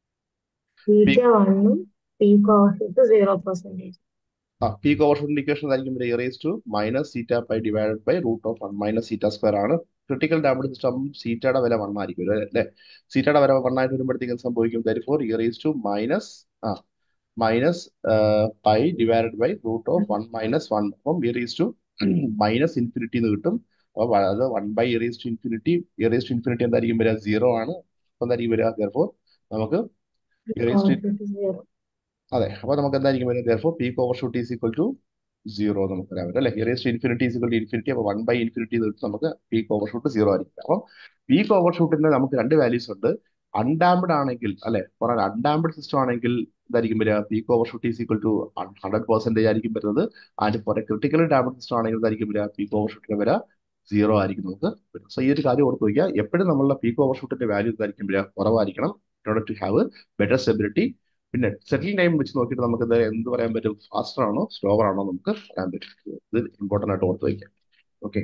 ബീറ്റ വണ്ണും പീക്ക് ഓവർഷൂട്ട് സീറോ പെർസെന്റേജ് ആ പീക്ക് ഓവർഷൂട്ടിന്റെ ഇക്വേഷൻ ആയിരിക്കും വരിക e raise to minus zeta by divided by root of one minus zeta square ആണ് ക്രിട്ടിക്കൽ ഡാംഡ് സിസ്റ്റം സീറ്റയുടെ വില വൺ ആയിരിക്കും അല്ലേ സീറ്റയുടെ വില വൺ ആയിട്ട് വരുമ്പോഴത്തേക്കും സംഭവിക്കും for e raise to minus ah minus pi divided by root of one minus one അപ്പം ഇയറേസ് ടു മൈനസ് ഇൻഫിനിറ്റി എന്ന് കിട്ടും അപ്പോൾ അത് one by e raise to infinity e raise to infinity എന്തായിരിക്കും വരിക സീറോ ആണ് അപ്പൊ എന്തായിരിക്കും വരിക ദർഫോർ നമുക്ക് ഇയറേസ് ടു അതെ അപ്പൊ നമുക്ക് എന്തായിരിക്കും വരിക therefore peak overshoot is equal to zero നമുക്ക് പറയാൻ പറ്റും അല്ലെ ഇയറേസ് to infinity is equal to infinity അപ്പോൾ വൺ ബൈ ഇൻഫിനിറ്റി നമുക്ക് പീക്ക് ഓവർഷൂട്ട് സീറോ ആയിരിക്കും അപ്പം പീക്ക് ഓവർഷൂട്ടിന് നമുക്ക് രണ്ട് വാല്യൂസ് ഉണ്ട് അൺഡാംപ്ഡ് ആണെങ്കിൽ അല്ലെ ഫോർ അൺഡാംപ്ഡ് സിസ്റ്റം ആണെങ്കിൽ എന്തായിരിക്കും വരിക peak overshoot is equal to hundred percentage ആയിരിക്കും വരുന്നത് and for a critically damped system ആണെങ്കിൽ എന്തായിരിക്കും വരിക പീക്ക് ഓവർഷൂട്ടിന്റെ വില സീറോ ആയിരിക്കും നമുക്ക് വരും സോ ഈ ഒരു കാര്യം ഓർത്ത് വയ്ക്കുക എപ്പോഴും നമ്മളുടെ പീക്ക് ഓവർഷൂട്ടിന്റെ വാല്യൂ എന്തായിരിക്കും വരിക കുറവായിരിക്കണം in to have better stability പിന്നെ സെറ്റിലിംഗ് ടൈം വെച്ച് നോക്കിയിട്ട് നമുക്ക് ഇത് എന്ത് പറയാൻ പറ്റും ഫാസ്റ്റർ ആണോ സ്ലോവർ ആണോ നമുക്ക് പറയാൻ പറ്റും ഇത് ഇമ്പോർട്ടൻ്റ് ആയിട്ട് ഓർത്ത് വയ്ക്കാം okay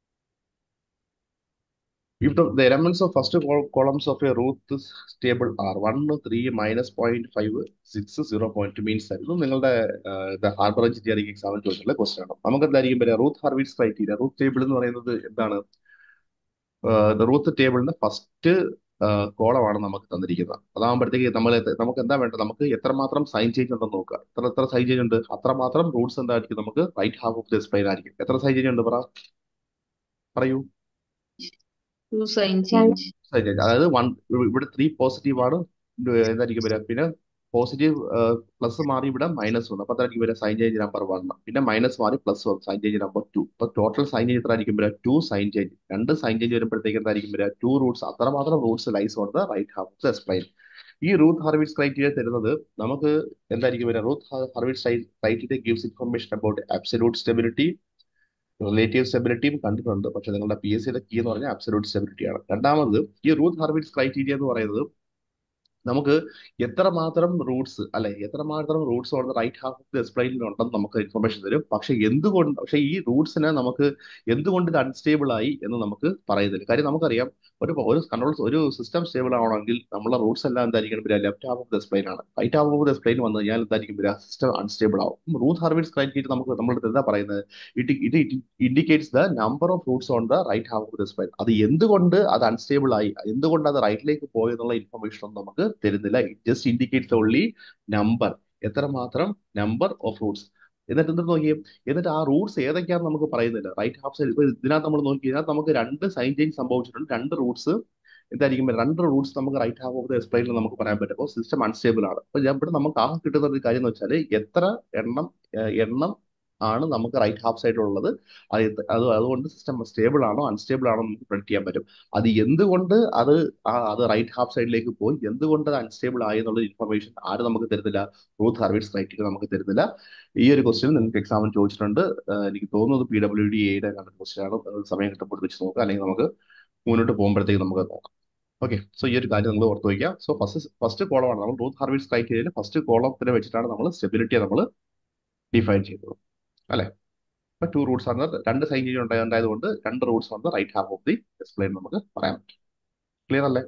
If the, the elements of first col- columns of a root table are 1, 3, minus 0.5, 6, 0.2 means ആയിരുന്നു നിങ്ങളുടെ ഹാർബർ എഞ്ചിനീയറിംഗ് എക്സാമിന് ചോദിച്ചിട്ടുള്ള ക്വസ്റ്റൻ ആണ് നമുക്ക് എന്തായിരിക്കും വരിക Routh Hurwitz criteria Routh table എന്ന് പറയുന്നത് എന്താണ് റൂത്ത് ടേബിളിന്റെ ഫസ്റ്റ് കോളമാണ് നമുക്ക് തന്നിരിക്കുന്നത് അതാകുമ്പോഴത്തേക്ക് നമ്മൾ നമുക്ക് എന്താ വേണ്ടത് നമുക്ക് എത്രമാത്രം സൈൻ ചേഞ്ച് ഉണ്ടെന്ന് നോക്കുക എത്ര എത്ര സൈൻ ചേഞ്ച് ഉണ്ട് അത്രമാത്രം റൂട്ട്സ് എന്തായിരിക്കും നമുക്ക് right half of the s plane ആയിരിക്കും എത്ര സൈൻ ചേഞ്ച് ഉണ്ട് പറ പറയൂ two sign change sign change അതായത് വൺ ഇവിടെ ത്രീ പോസിറ്റീവ് ആണ് എന്തായിരിക്കും വരിക പിന്നെ പോസിറ്റീവ് പ്ലസ് മാറി ഇവിടെ മൈനസ് വന്നു അപ്പൊ അതായിരിക്കും വരിക സൈൻ ചേഞ്ച് നമ്പർ വൺ പിന്നെ മൈനസ് മാറി പ്ലസ് വന്നു സൈൻ ചേഞ്ച് നമ്പർ ടു അപ്പൊ ടോട്ടൽ സൈൻ ചേഞ്ച് എത്ര ആയിരിക്കും വരിക ടു സൈൻ ചേഞ്ച് രണ്ട് സൈൻ ചേഞ്ച് വരുമ്പോഴത്തേക്ക് എന്തായിരിക്കും വരിക ടു റൂട്ട്സ് അത്രമാത്രം roots lies on the right half of the s plane ഈ റൂത്ത് ഹാർവിറ്റ്സ് ക്രൈറ്റീരിയ തരുന്നത് നമുക്ക് എന്തായിരിക്കും വരിക Routh Hurwitz criteria gives information about absolute stability relative സ്റ്റെബിലിറ്റിയും കണ്ടിട്ടുണ്ട് പക്ഷെ നിങ്ങളുടെ പി എസ് സിയുടെ കീ എന്ന് പറഞ്ഞാൽ അബ്സല്യൂട്ട് സ്റ്റെബിലിറ്റി ആണ് രണ്ടാമത് ഈ റൂത്ത് ഹാർവിറ്റ്സ് ക്രൈറ്റീരിയ എന്ന് പറയുന്നത് നമുക്ക് എത്രമാത്രം റൂട്ട്സ് അല്ലെ എത്രമാത്രം roots on the right half of the എക്സ്പ്ലെയിനിൽ ഉണ്ടെന്ന് നമുക്ക് ഇൻഫർമേഷൻ തരും പക്ഷെ എന്തുകൊണ്ട് പക്ഷെ ഈ റൂട്ട്സിനെ നമുക്ക് എന്തുകൊണ്ട് ഇത് അൺസ്റ്റേബിൾ ആയി എന്ന് നമുക്ക് പറയുന്നില്ല കാര്യം നമുക്കറിയാം ഒരു ഒരു കൺട്രോൾ ഒരു സിസ്റ്റം സ്റ്റേബിൾ ആവണമെങ്കിൽ നമ്മളെ റൂട്ട്സ് എല്ലാം എന്തായിരിക്കും വരിക left half of the s plane ആണ് right half of the s plane വന്നു കഴിഞ്ഞാൽ എന്തായിരിക്കും വരിക സിസ്റ്റം അൺസ്റ്റേബിൾ ആവും റൂത്ത് ഹാർവിറ്റ്സ് ക്രൈറ്റീരിയ നമുക്ക് നമ്മൾ എന്താ പറയുന്നത് it it indicates the number of roots on the right half of the s plane അത് എന്തുകൊണ്ട് അത് അൺസ്റ്റേബിൾ ആയി എന്തുകൊണ്ട് അത് റൈറ്റിലേക്ക് പോയി എന്നുള്ള ഇൻഫർമേഷൻ ഒന്നും നമുക്ക് തരുന്നില്ല it just indicates only number എത്രമാത്രം നമ്പർ ഓഫ് റൂട്ട്സ് എന്നിട്ട് എന്ത് നോക്കിയേ എന്നിട്ട് ആ റൂട്ട്സ് ഏതൊക്കെയാണെന്ന് നമുക്ക് പറയുന്നില്ല റൈറ്റ് ഹാഫ് സൈഡ് ഇപ്പൊ ഇതിനകത്ത് നമ്മൾ നോക്കി ഇതിനകത്ത് നമുക്ക് രണ്ട് സൈൻ ചേഞ്ച് സംഭവിച്ചിട്ടുണ്ട് രണ്ട് റൂട്ട്സ് എന്തായിരിക്കും രണ്ട് റൂട്ട്സ് നമുക്ക് റൈറ്റ് ഹാഫ് ഓഫ് ദ എക്സ്പ്ലെയിനിൽ നമുക്ക് പറയാൻ പറ്റും അപ്പോൾ സിസ്റ്റം അൺസ്റ്റേബിൾ ആണ് അപ്പൊ ഞാൻ ഇവിടെ നമുക്ക് ആ കിട്ടുന്ന ഒരു കാര്യം എന്ന് വെച്ചാൽ എത്ര എണ്ണം ഏഹ് എണ്ണം ആണ് നമുക്ക് റൈറ്റ് ഹാഫ് സൈഡിലുള്ളത് അത് എത്ര- അത് അതുകൊണ്ട് സിസ്റ്റം സ്റ്റേബിൾ ആണോ അൺസ്റ്റേബിൾ ആണോ എന്ന് നമുക്ക് predict ചെയ്യാൻ പറ്റും അത് എന്തുകൊണ്ട് അത് ആ അത് റൈറ്റ് ഹാഫ് സൈഡിലേക്ക് പോയി എന്തുകൊണ്ട് അത് അൺസ്റ്റേബിൾ ആയി എന്നുള്ള ഇൻഫർമേഷൻ ആരും നമുക്ക് തരുന്നില്ല റൂത്ത് ഹർവിറ്റ്സ് ക്രൈറ്റീരിയ നമുക്ക് തരുന്നില്ല ഈ ഒരു ക്വസ്റ്റ്യൻ നിങ്ങൾക്ക് എക്സാമിന് ചോദിച്ചിട്ടുണ്ട് ആഹ് എനിക്ക് തോന്നുന്നത് പി ഡബ്ല്യു ഡി എയുടെ ക്വസ്റ്റ്യൻ ആണ് അത് സമയം കിട്ടുമ്പോൾ വെച്ച് നോക്കാം അല്ലെങ്കിൽ നമുക്ക് മുന്നോട്ട് പോകുമ്പോഴത്തേക്ക് നമുക്ക് അത് നോക്കാം ഓക്കെ സോ ഈ ഒരു കാര്യം നിങ്ങൾ ഓർത്ത് വയ്ക്കുക സോ ഫസ്റ്റ് ഫസ്റ്റ് കോളമാണ് നമ്മൾ റൂത്ത് ഹാർവിറ്റ്സ് ക്രൈറ്റീരിയയിൽ ഫസ്റ്റ് കോളത്തിനെ വെച്ചിട്ടാണ് നമ്മൾ സ്റ്റെബിലിറ്റിയെ നമ്മൾ ഡിഫൈൻ ചെയ്തത് അല്ലെ ഇപ്പൊ ടു റൂട്ട്സ് ആണ് രണ്ട് സൈൻ ചേഞ്ച് ഉണ്ടായതുകൊണ്ട് രണ്ട് റൂട്ട്സ് ആണ് right half of the s plane നമുക്ക് പറയാൻ പറ്റും ക്ലിയർ അല്ലേ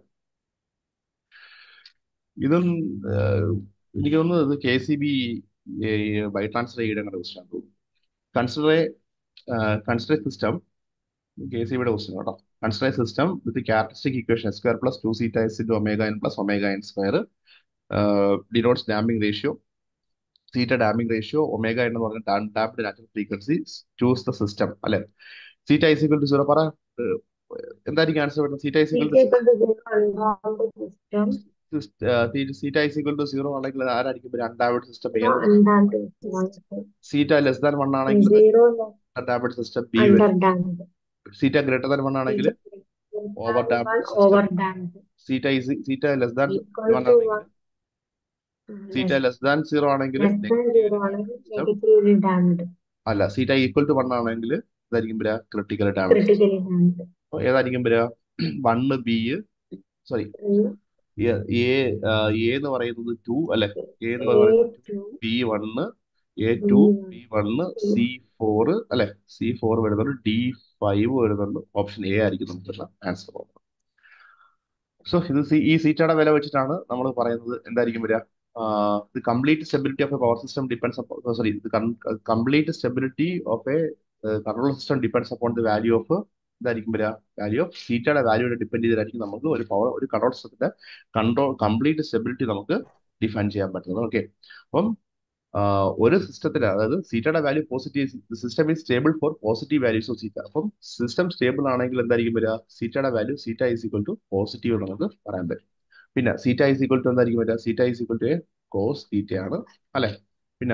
ഇതും ആഹ്, എനിക്ക് തോന്നുന്നത് ഇത് K C B by transfer ചെയ്യേണ്ട ക്വസ്റ്റ്യൻ ആണ് consider consider system K C ബിയുടെ ക്വസ്റ്റ്യൻ കേട്ടോ consider system with characteristic equation square plus two zeta S into omega N plus omega N square denotes damping ratio zeta damping ratio omega എന്ന് പറഞ്ഞ damped natural frequency choose the system അല്ലെ zeta is equal to zero പറ ഏഹ്, എന്തായിരിക്കും answer വരുന്നത് zeta is equal to system zeta is equal to zero ആണെങ്കിൽ ആരായിരിക്കും രണ്ടാമത് system ഏത് undamped system zeta less than one ആണെങ്കിൽ zero രണ്ടാമത് സിസ്റ്റം ബി വരും underdamped zeta greater than one ആണെങ്കിൽ ഓവർ ഡാംപ്ഡ് one system overdamped zeta is zeta less than equal one to ആണെങ്കിൽ one zeta less less than zero ആണെങ്കിൽ less than negative zero ആണെങ്കിൽ system negatively damped അല്ല സീറ്റ equal to one ആണെങ്കിൽ ഇതായിരിക്കും വരിക ക്രിട്ടിക്കൽ ഡാമേജ് critically damped ഏതായിരിക്കും വരിക one B sorry A A എന്ന് പറയുന്നത് ടു അല്ലെ എ എന്ന് A പറയുന്നത് two B one A B two one B one C four അല്ലെ സി ഫോർ വരുന്നുണ്ട് ഡി ഫൈവ് വരുന്നുണ്ട് ഓപ്ഷൻ എ ആയിരിക്കും നമുക്കുള്ള ആൻസർ സോ ഇത് സി ഈ സീറ്റയുടെ വില വെച്ചിട്ടാണ് നമ്മൾ പറയുന്നത് എന്തായിരിക്കും വരിക the complete stability of a power system depends sorry complete stability of a control system depends upon the value of ഇതായിരിക്കും വരിക വാല്യൂ ഓഫ് സീറ്റയുടെ വാല്യൂടെ ഡിപ്പെൻഡ് ചെയ്തിട്ടായിരിക്കും നമുക്ക് ഒരു പവർ ഒരു കൺട്രോൾ സിസ്റ്റത്തിന്റെ കൺട്രോൾ കംപ്ലീറ്റ് സ്റ്റെബിലിറ്റി നമുക്ക് ഡിഫൈൻ ചെയ്യാൻ പറ്റുന്നത് ഓക്കെ അപ്പം ആഹ് ഒരു സിസ്റ്റത്തിന് അതായത് സീറ്റയുടെ value positive system is stable for positive values of zeta അപ്പം സിസ്റ്റം സ്റ്റേബിൾ ആണെങ്കിൽ എന്തായിരിക്കും വരിക സീറ്റയുടെ value സീറ്റ is equal to positive എന്ന് നമുക്ക് പറയാൻ പറ്റും പിന്നെ സീറ്റ ഈസ് ഈക്വൽ ടു എന്തായിരിക്കും വരിക zeta is equal to A cos theta ആണ് അല്ലെ പിന്നെ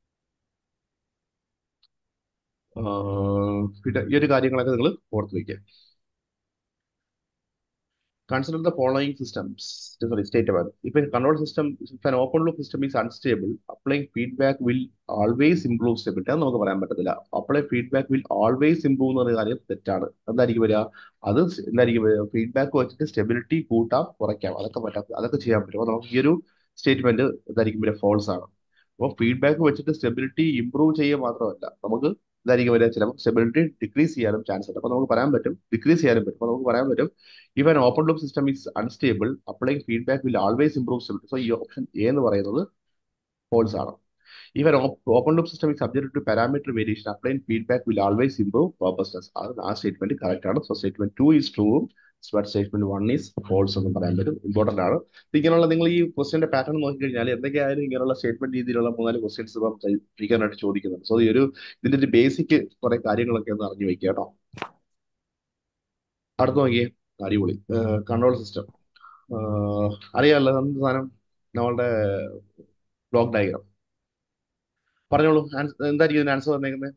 ആഹ് പിന്നെ ഈ ഒരു കാര്യങ്ങളൊക്കെ നിങ്ങൾ ഓർത്ത് വയ്ക്കുക Consider the following systems. Sorry, state about it. If a control system, if an open loop system is unstable, applying feedback will always improve stability. അത് നമുക്ക് പറയാൻ പറ്റത്തില്ല. Apply feedback will always improve എന്ന് പറയുന്ന കാര്യം തെറ്റാണ്. എന്തായിരിക്കും വരിക? അത് സ് എന്തായിരിക്കും വരിക? ഫീഡ്ബാക്ക് വെച്ചിട്ട് സ്റ്റെബിലിറ്റി കൂട്ടാം, കുറയ്ക്കാം. അതൊക്കെ പറ്റാത്ത അതൊക്കെ ചെയ്യാൻ പറ്റും. അപ്പോൾ നമുക്ക് ഈ ഒരു സ്റ്റേറ്റ്മെന്റ് എന്തായിരിക്കും വരിക? ഫോൾസ് ആണ്. അപ്പോൾ ഫീഡ്ബാക്ക് വെച്ചിട്ട് സ്റ്റെബിലിറ്റി ഇംപ്രൂവ് ചെയ്യുക മാത്രമല്ല നമുക്ക് ഇതായിരിക്കും വരിക ചിലപ്പോൾ സ്റ്റെബിലിറ്റി ഡിക്രീസ് ചെയ്യാനും ചാൻസ് ഉണ്ട് അപ്പോൾ നമുക്ക് പറയാൻ പറ്റും ഡിക്രീസ് ചെയ്യാനും പറ്റും അപ്പോൾ നമുക്ക് പറയാൻ പറ്റും if an open loop system is unstable applying feedback will always improve stability so ഈ ഓപ്ഷൻ എ എന്ന് പറയുന്നത് ഫോൾസ് ആണ് if an open loop system is subject to parameter variation applying feedback will always improve robustness അത് ആ statement correct ആണ് so statement two is ട്രൂവും statement one is false എന്നും പറയാൻ പറ്റും ഇമ്പോർട്ടന്റ് ആണ് ഇത് ഇങ്ങനെയുള്ള നിങ്ങൾ ഈ ക്വസ്റ്റ്യന്റെ പാറ്റേൺ നോക്കിക്കഴിഞ്ഞാൽ എന്തൊക്കെയായാലും ഇങ്ങനെയുള്ള സ്റ്റേറ്റ്മെന്റ് രീതിയിലുള്ള മൂന്നാല് ക്വസ്റ്റ്യൻസ് ഇപ്പം ചോദിക്കാനായിട്ട് ചോദിക്കുന്നുണ്ട് സോ ഈ ഒരു ഇതിന്റെ ഒരു ബേസിക് കുറെ കാര്യങ്ങളൊക്കെ ഒന്ന് അറിഞ്ഞു വെക്കുക കേട്ടോ അടുത്ത് നോക്കിയേ അടിപൊളി കൺട്രോൾ സിസ്റ്റം അറിയാമല്ലോ എന്ത് സാധനം നമ്മളുടെ ബ്ലോക്ക് ഡയഗ്രാം പറഞ്ഞോളൂ ആൻസ്- എന്തായിരിക്കും ഇതിന് ആൻസർ വന്നേക്കുന്നത്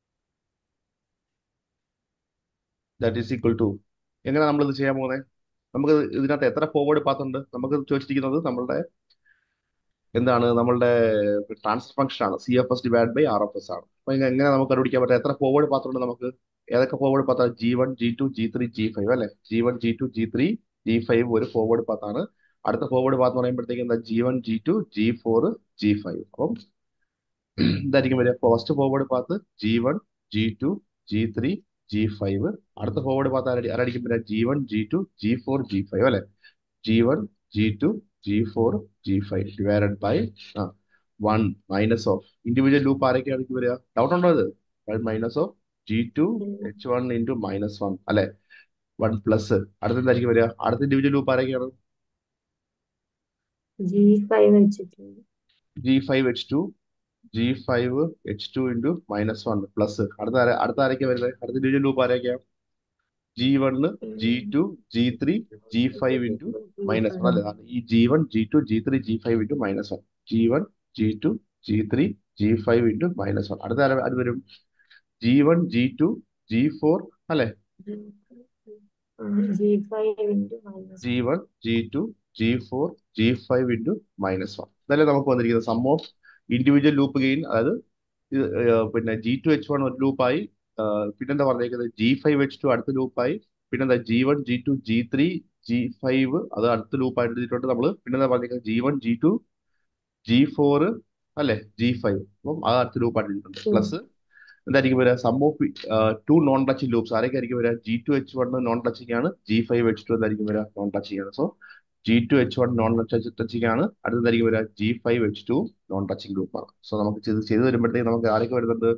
ദാറ്റ് ഈസ് ഈക്വൽ ടു എങ്ങനെ നമ്മൾ ഇത് ചെയ്യാൻ പോകുന്നത് നമുക്ക് ഇതിനകത്ത് എത്ര ഫോർവേഡ് പാത്ത് ഉണ്ട് നമുക്ക് ചോദിച്ചിരിക്കുന്നത് നമ്മളുടെ എന്താണ് നമ്മളുടെ ട്രാൻസ്ഫർ ഫംഗ്ഷൻ ആണ് C of S divide by R of S ആണ് അപ്പൊ ഇങ്ങ- എങ്ങനെ നമുക്ക് കണ്ടുപിടിക്കാൻ പറ്റും എത്ര ഫോർവേഡ് പാത്ത് ഉണ്ട് നമുക്ക് ഏതൊക്കെ forward path G one G two G three G five അല്ലെ G one G two G three G five ഒരു ഫോർവേഡ് പാത്ത് ആണ് അടുത്ത ഫോർവേഡ് പാത്ത് എന്ന് പറയുമ്പോഴത്തേക്ക് എന്താ G one G two G four G five അപ്പം ഇതായിരിക്കും വരിക first forward path G one G two G three G five അടുത്ത ഫോർവേഡ് പാത്ത് ആരായിരിക്കും വരിക G one G two G four G five അല്ലെ G one G two G four G five divided by one minus of individual loop ആരൊക്കെയായിരിക്കും വരിക doubt ഉണ്ടോ ഇത് minus of G two H one into minus one അല്ലെ one plus അടുത്ത എന്തായിരിക്കും വരിക അടുത്ത ഇൻഡിവിജ്വൽ ലൂപ്പ് ആരൊക്കെയാണ് ജി ഫൈവ് വെച്ചിട്ട് G five H two G five H two into minus one plus അടുത്ത ആര അടുത്ത ആരൊക്കെയാ വരുന്നത് അടുത്ത ഡിവിഷൻ ലൂപ്പ് ആരൊക്കെയാ G one G two G three G five into minus one അല്ലേ അതാണ് ഈ G one G two G three G five into minus one G one G two G three G five into minus one അടുത്ത ആര- അത് വരും G one G two G four അല്ലെ G five into minus G one G two G four G five into minus one ഇതല്ലേ നമുക്ക് വന്നിരിക്കുന്നത് sum of individual loop gain അതായത് ഇത് ഏർ പിന്നെ ജി ടു എച്ച് വൺ ഒരു ലൂപ്പായി പിന്നെന്താ പറഞ്ഞേക്കുന്നത് ജി ഫൈവ് എച്ച് ടു അടുത്ത ലൂപ്പായി പിന്നെന്താ G one G two G three G five അത് അടുത്ത ലൂപ്പായിട്ട് എടുത്തിട്ടുണ്ട് നമ്മൾ പിന്നെന്താ പറഞ്ഞേക്കുന്നത് G one G two G four അല്ലെ ജി ഫൈവ് അപ്പം അത് അടുത്ത ലൂപ്പായിട്ട് എടുത്തിട്ടുണ്ട് ഉം. പ്ലസ് എന്തായിരിക്കും വരിക sum of two non touching loops ആരൊക്കെ ആയിരിക്കും വരിക G two H one non touching ആണ് ജി ഫൈവ് എച്ച് ടു എന്തായിരിക്കും വരിക നോൺ ടച്ചിങ് ആണ് so G two H one non touching ആണ് അടുത്തതായിരിക്കും വരിക G five H two non touching ലൂപ്പാണ് സോ നമുക്ക് ചെയ്ത് ചെയ്ത് വരുമ്പോഴത്തേക്ക് നമുക്ക് ആരൊക്കെ വരുന്നുണ്ട്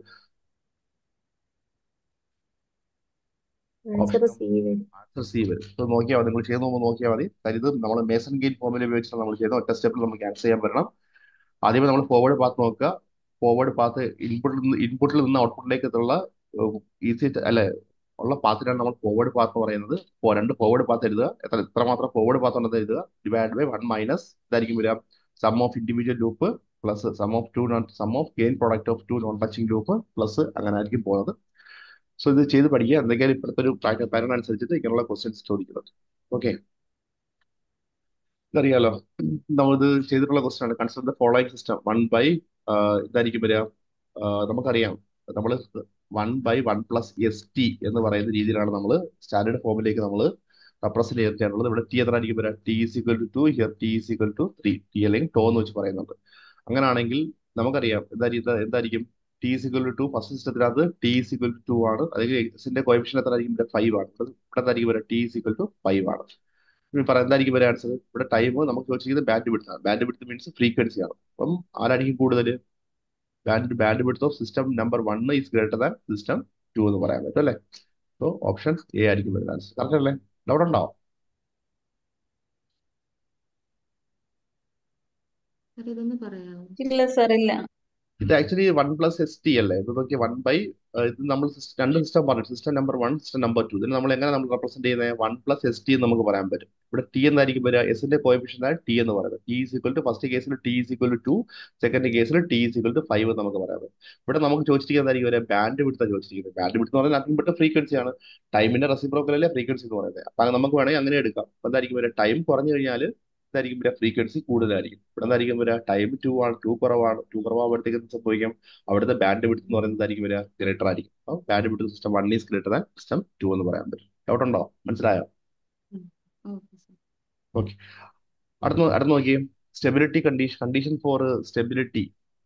ആൻസർ ഓപ്ഷൻ സി വരും ആൻസർ സി വരും സോ നോക്കിയാൽ മതി നിങ്ങൾ ചെയ്ത് നോക്കുമ്പോൾ നോക്കിയാൽ മതി കാര്യം ഇത് നമ്മൾ മേസൺ ഗെയിൻ ഫോമിൽ ഉപയോഗിച്ചിട്ട് നമ്മൾ ചെയ്യുന്ന ഒറ്റ സ്റ്റെപ്പിൽ നമുക്ക് ആൻസർ ചെയ്യാൻ പറ്റണം ആദ്യമേ നമ്മൾ ഫോർവേഡ് പാത്ത് നോക്കുക ഫോർവേഡ് പാത്ത് ഇൻപുട്ടിൽ നിന്ന് ഇൻപുട്ടിൽ നിന്ന് ഔട്ട്പുട്ടിലേക്ക് എത്തുള്ള ഈസി അല്ലെ ഉള്ള പാത്തിനാണ് നമ്മൾ ഫോർവേഡ് പാത്ത് എന്ന് പറയുന്നത് അപ്പോൾ രണ്ട് ഫോർവേഡ് പാത്ത് എഴുതുക എത്ര എത്ര മാത്രം ഫോർവേഡ് പാത്ത് ഉണ്ടെന്ന് എഴുതുക ഡിവൈഡ് ബൈ വൺ മൈനസ് ഇതായിരിക്കും വരിക sum of individual loop plus sum of two non sum of gain product of two non touching loop plus അങ്ങനെ ആയിരിക്കും പോകുന്നത് സോ ഇത് ചെയ്ത് പഠിക്കുക എന്തെങ്കിലും ഇപ്പോഴത്തെ ഒരു പാറ്റേൺ അനുസരിച്ചിട്ട് ഇങ്ങനെയുള്ള ക്വസ്റ്റ്യൻസ് ചോദിക്കുന്നത് ഓക്കെ ഇതറിയാലോ നമ്മളിത് ചെയ്തിട്ടുള്ള ക്വസ്റ്റ്യൻ ആണ് consider the following system one by ഇതായിരിക്കും വരിക ആ, നമുക്കറിയാം നമ്മൾ one by one plus S T എന്ന് പറയുന്ന രീതിയിലാണ് നമ്മൾ സ്റ്റാൻഡേർഡ് ഫോമിലേക്ക് നമ്മൾ റെപ്രസെന്റ് ചെയ്യാനുള്ളത് ഇവിടെ ടി എത്ര ആയിരിക്കും വരിക T is equal to two here T is equal to three T അല്ലെങ്കിൽ ടോ എന്ന് വെച്ച് പറയുന്നുണ്ട് അങ്ങനെയാണെങ്കിൽ നമുക്കറിയാം എന്തായിരിക്കും എന്തായിരിക്കും T is equal to two first സിസ്റ്റത്തിനകത്ത് T is equal to two ആണ് അല്ലെങ്കിൽ എക്സിന്റെ കോയിഫിഷ്യൻ എത്ര ആയിരിക്കും ഇവിടെ ഫൈവ് ആണ് ഇവിടെ ഇവിടെ എന്തായിരിക്കും വരിക T is equal to five ആണ് ഇനി പറയാം എന്തായിരിക്കും വരിക ആൻസർ ഇവിടെ ടൈം നമുക്ക് ചോദിച്ചിരിക്കുന്നത് ബാൻഡ് വിഡ്ത്ത് ആണ് ബാൻഡ് വിഡ്ത്ത് മീൻസ് ഫ്രീക്വൻസി ആണ് അപ്പം ആരായിരിക്കും കൂടുതൽ band bandwidth of system number one is greater than system two എന്ന് പറയാൻ പറ്റും അല്ലേ സോ ഓപ്ഷൻ എ ആയിരിക്കും വരുന്നത് ആൻസർ കറക്റ്റ് അല്ലേ ഡൗട്ട് ഉണ്ടോ സാർ ഇതൊന്ന് പറയാമോ ഇല്ല സാർ ഇല്ല ഇത് actually one plus S T അല്ലേ ഇത് നോക്കി വൺ ബൈ ഇത് നമ്മൾ സിസ്റ്റം രണ്ട് സിസ്റ്റം പറഞ്ഞു system number one system number two ഇതിന് നമ്മൾ എങ്ങനെ നമ്മൾ റെപ്രസെന്റ് ചെയ്യുന്നത് വൺ പ്ലസ് എസ് ടി എന്ന് നമുക്ക് പറയാൻ പറ്റും ഇവിടെ ടി എന്നായിരിക്കും വരിക എസിന്റെ കോയിഫിഷ്യൻ ആണ് ടി എന്ന് പറയുന്നത് T is equal to first കേസിൽ T is equal to two second കേസിൽ T is equal to five എന്ന് നമുക്ക് പറയാൻ പറ്റും ഇവിടെ നമുക്ക് ചോദിച്ചിരിക്കുന്നത് എന്തായിരിക്കും വരിക ബാൻഡ് വിടുത്താണ് ചോദിച്ചിരിക്കുന്നത് ബാൻഡ് വിടുത്ത് എന്ന് പറഞ്ഞാൽ നത്തിങ് ബട്ട് ഫ്രീക്വൻസി ആണ് ടൈമിന്റെ റെസിപ്രോക്കൽ അല്ലേ ഫ്രീക്വൻസി എന്ന് പറയുന്നത് അപ്പൊ നമുക്ക് വേണമെങ്കിൽ അങ്ങനെ എടുക്കാം അപ്പൊ എന്തായിരിക്കും വരിക ടൈം കുറഞ്ഞു കഴിഞ്ഞാൽ ഇതായിരിക്കും വരിക ഫ്രീക്വൻസി കൂടുതലായിരിക്കും ഇവിടെ എന്തായിരിക്കും വരിക ടൈം ടു ആണ് ടു കുറവാണ് ടു കുറവാകുമ്പോഴത്തേക്ക് എന്ത് സംഭവിക്കാം അവിടുത്തെ ബാൻഡ് വിഡ്ത്ത് എന്ന് പറയുന്നത് ആയിരിക്കും വരിക ഗ്രേറ്റർ ആയിരിക്കും അപ്പോൾ bandwidth system one is greater than system two എന്ന് പറയാൻ പറ്റും ഡൗട്ട് ഉണ്ടോ മനസ്സിലായോ ഓക്കെ സാർ ഓക്കെ അടുത്ത അടുത്ത് നോക്കിയേ stability condition condition for stability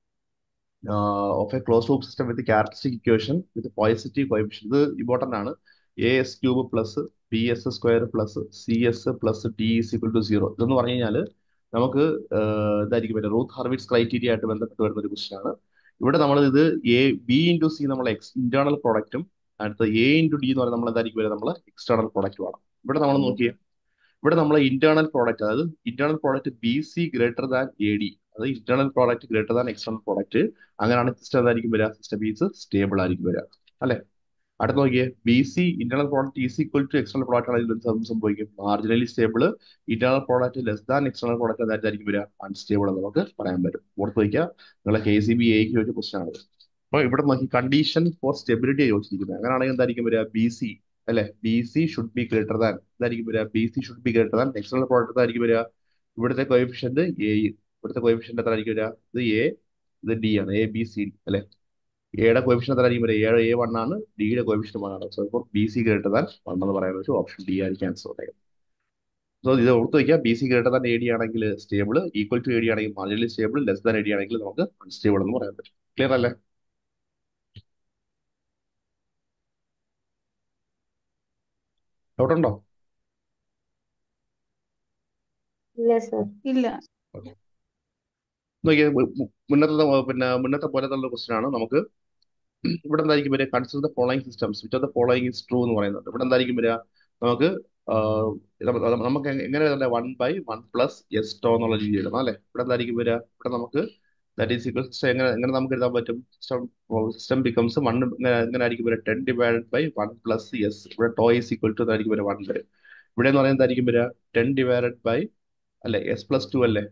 of a close loop system with characteristic equation with positive coefficient ഇത് ഇമ്പോർട്ടന്റ് ആണ് a s cube plus b s square plus c s plus d is equal to zero ഇതെന്ന് പറഞ്ഞു കഴിഞ്ഞാൽ നമുക്ക് ആഹ് ഇതായിരിക്കും പറ്റുക Ruth Hurwitz criteria ആയിട്ട് ബന്ധപ്പെട്ട് വരുന്ന ഒരു ക്വസ്റ്റൻ ആണ് ഇവിടെ നമ്മൾ ഇത് എ ബി ഇൻറ്റു സി നമ്മൾ എക്സ് ഇന്റേണൽ പ്രോഡക്റ്റും അടുത്ത എ ഇൻറ്റു ഡി എന്ന് പറയുന്നത് നമ്മൾ എന്തായിരിക്കും വരിക നമ്മൾ എക്സ്റ്റേണൽ പ്രോഡക്റ്റും ആണ് ഇവിടെ നമ്മൾ നോക്കിയേ ഇവിടെ നമ്മൾ ഇന്റേണൽ പ്രോഡക്റ്റ് അതായത് internal product b c greater than a d അത് internal product greater than external product അങ്ങനെയാണ് സിസ്റ്റം എന്തായിരിക്കും വരിക സിസ്റ്റം ബീസ് സ്റ്റേബിൾ ആയിരിക്കും വരിക അല്ലെ അടുത്ത നോക്കിയേ b c internal product is equal to external product ആണെങ്കിൽ എന്ത് സംഭവിക്കും marginally stable internal product less than external product എന്തായിരിക്കും വരിക അൺസ്റ്റേബിൾ എന്ന് നമുക്ക് പറയാൻ പറ്റും ഓർത്ത് വയ്ക്കുക നിങ്ങളെ കെ സി ബി എക്ക് ചോദിച്ച ക്വസ്റ്റൻ ആണ് അപ്പൊ ഇവിടെ നോക്കി കണ്ടീഷൻ ഫോർ സ്റ്റെബിലിറ്റി ചോദിച്ചിരിക്കുന്നത് അങ്ങനെയാണെങ്കിൽ എന്തായിരിക്കും വരിക ബി സി അല്ലെ b c should be greater than ഇതായിരിക്കും വരിക b c should be greater than external product ആയിരിക്കും വരിക ഇവിടുത്തെ കോയിഫിഷ്യന്റ് എ ഇവിടുത്തെ കോയിഫിഷ്യന്റ് എത്ര ആയിരിക്കും വരിക ഇത് എ ഇത് ഡി ആണ് എ ബി സി അല്ലെ എയുടെ കോയിഫിഷ്യൻ എത്ര ആയിരിക്കും വരിക ഏഴ് എ വൺ ആണ് ഡിയുടെ കോയിഫിഷ്യൻ വൺ ആണ് സോ ഇപ്പോൾ b c greater than one എന്ന് പറയാൻ പറ്റും ഓപ്ഷൻ ഡി ആയിരിക്കും ആൻസർ പറയുന്നത് സോ ഇത് ഓർത്ത് വയ്ക്കുക b c greater than a d ആണെങ്കിൽ stable equal to a d ആണെങ്കിൽ marginally stable less than a d ആണെങ്കിൽ നമുക്ക് അൺസ്റ്റേബിൾ എന്ന് പറയാൻ പറ്റും ക്ലിയർ അല്ലേ ഡൗട്ട് ഉണ്ടോ ഇല്ല സർ ഇല്ല നോക്കിയേ മു- മു- മുന്നത്തെ ത- പിന്നെ മുന്നത്തെ പോലത്തുള്ള ക്വസ്റ്റ്യൻ ആണ് നമുക്ക് ഇവിടെ എന്തായിരിക്കും വരിക consider the following systems which of the following is true എന്ന് പറയുന്നുണ്ട് ഇവിടെ എന്തായിരിക്കും വരിക നമുക്ക് ആഹ്, നമ്മ- നമ്മ- നമുക്ക് എങ്ങനെ എങ്ങനെ one by one plus s tau എന്നുള്ള രീതി എഴുതണം അല്ലെ ഇവിടെ എന്തായിരിക്കും വരിക ഇവിടെ നമുക്ക് ദാറ്റ് ഈസ് ഈക്വൽ സിസ്റ്റം എങ്ങനെ എങ്ങനെ നമുക്ക് എഴുതാൻ പറ്റും സിസ്റ്റം സിസ്റ്റം ബിക്കംസ് വൺ എങ്ങനെ ആയിരിക്കും വരിക ten divided by one plus s ഇവിടെ ടോ ഈസ് ഈക്വൽ ടു ആയിരിക്കും വരിക വൺ വരെ ഇവിടെ എന്ന് പറയുന്നത് ആയിരിക്കും വരിക ടെൻ ഡിവൈഡഡ് ബൈ അല്ലെ എസ് പ്ലസ് ടു അല്ലേ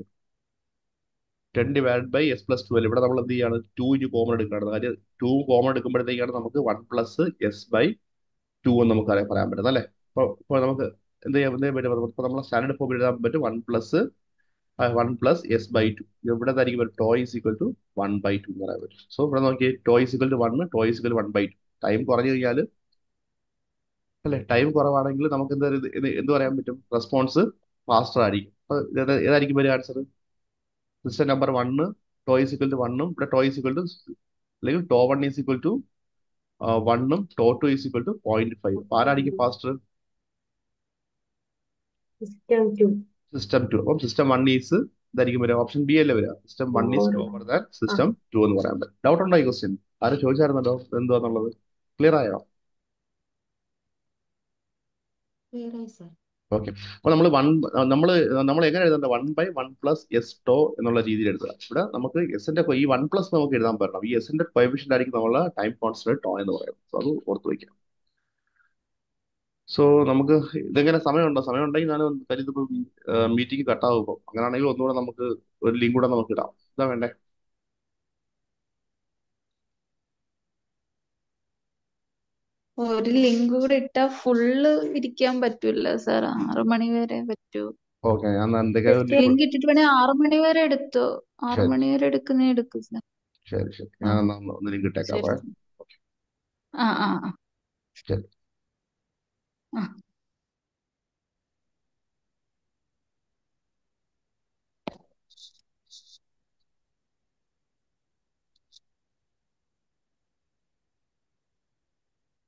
ten divide by s plus two അല്ലേ ഇവിടെ നമ്മൾ എന്ത് ചെയ്യാണ് ടു ഇനി കോമൺ എടുക്കുകയാണ് കാര്യം ടു കോമൺ എടുക്കുമ്പോഴത്തേക്കാണ് നമുക്ക് one plus s by two എന്ന് നമുക്ക് അറിയാൻ പറയാൻ പറ്റുന്നത് അല്ലേ അപ്പോൾ ഇപ്പോൾ നമുക്ക് എന്ത് ചെയ്യാൻ എന്ത് ചെയ്യാൻ പറ്റും ഇപ്പോൾ നമ്മൾ സ്റ്റാൻഡേർഡ് ഫോം എഴുതാൻ പറ്റും one plus one plus s by two ഇവിടെ ആയിരിക്കും ഒരു tau is equal to one by two എന്ന് പറയാൻ പറ്റും സോ ഇവിടെ നോക്കി tau is equal to one tau is equal one by two time കുറഞ്ഞു കഴിഞ്ഞാൽ അല്ലെ ടൈം കുറവാണെങ്കിൽ നമുക്ക് എന്താ ഇത് ഇത് എന്ത് പറയാൻ പറ്റും റെസ്പോൺസ് ഫാസ്റ്റർ ആയിരിക്കും അപ്പോൾ ഇത് ഏതായിരിക്കും വരിക answer system number one tau is equal to വണ്ണും ഇവിടെ ടോ ഈസ് ഈക്വൽ ടു അല്ലെങ്കിൽ tau one is equal to വണ്ണും tau two is equal to point five അപ്പോൾ ആരായിരിക്കും faster system two system two അപ്പം സിസ്റ്റം വൺ ഈസ് ഇതായിരിക്കും വരിക option b അല്ലേ വരിക system one is lower than system two എന്ന് പറയാൻ പറ്റും ഡൗട്ട് ഉണ്ടോ ഈ ക്വസ്റ്റ്യൻ ആരും ചോദിച്ചായിരുന്നല്ലോ എന്തുവാന്നുള്ളത് ക്ലിയർ ആയോ ക്ലിയർ ആയി സാർ ഓക്കെ അപ്പോൾ നമ്മൾ വൺ നമ്മൾ നമ്മൾ എങ്ങനെ എഴുതേണ്ടത് one by one plus s tau എന്നുള്ള രീതിയിൽ എഴുതുക ഇവിടെ നമുക്ക് എസിന്റെ ഈ വൺ പ്ലസ് നമുക്ക് എഴുതാൻ പറ്റണം ഈ എസിന്റെ കോയഫിഷ്യന്റ് ആയിരിക്കും നമ്മൾ ടൈം കോൺസ്റ്റന്റ് ടോ എന്ന് പറയുന്നത് സോ അത് ഓർത്ത് വയ്ക്കാം സോ നമുക്ക് ഇതെങ്ങനെ സമയമുണ്ടോ സമയം ഉണ്ടെങ്കിൽ ഞാൻ കരുതിപ്പോൾ മീറ്റിംഗ് കട്ടാവും ഇപ്പോൾ അങ്ങനെയാണെങ്കിൽ ഒന്നുകൂടെ നമുക്ക് ഒരു ലിങ്ക് കൂടെ നമുക്ക് ഇടാം ഇതാ വേണ്ടേ ഒരു ലിങ്ക് കൂടെ ഇട്ടാ ഫുള്ള് ഇരിക്കാൻ പറ്റൂല സാർ ആറു മണി വരെ പറ്റൂ ഓക്കെ ഞാൻ എന്തൊക്കെയോ Just ലിങ്ക് ഇട്ടിട്ട് വേണേ ആറു മണി വരെ എടുത്തോ ആറു ശരി മണി വരെ എടുക്കുന്ന എടുക്കും സാർ ശരി ശരി ആ ഞാൻ എന്നാ ഒന്ന് ലിങ്ക് ഇട്ടേക്കാം ശരി അപ്പോൾ സാർ ആ ആ ആ ശരി ആ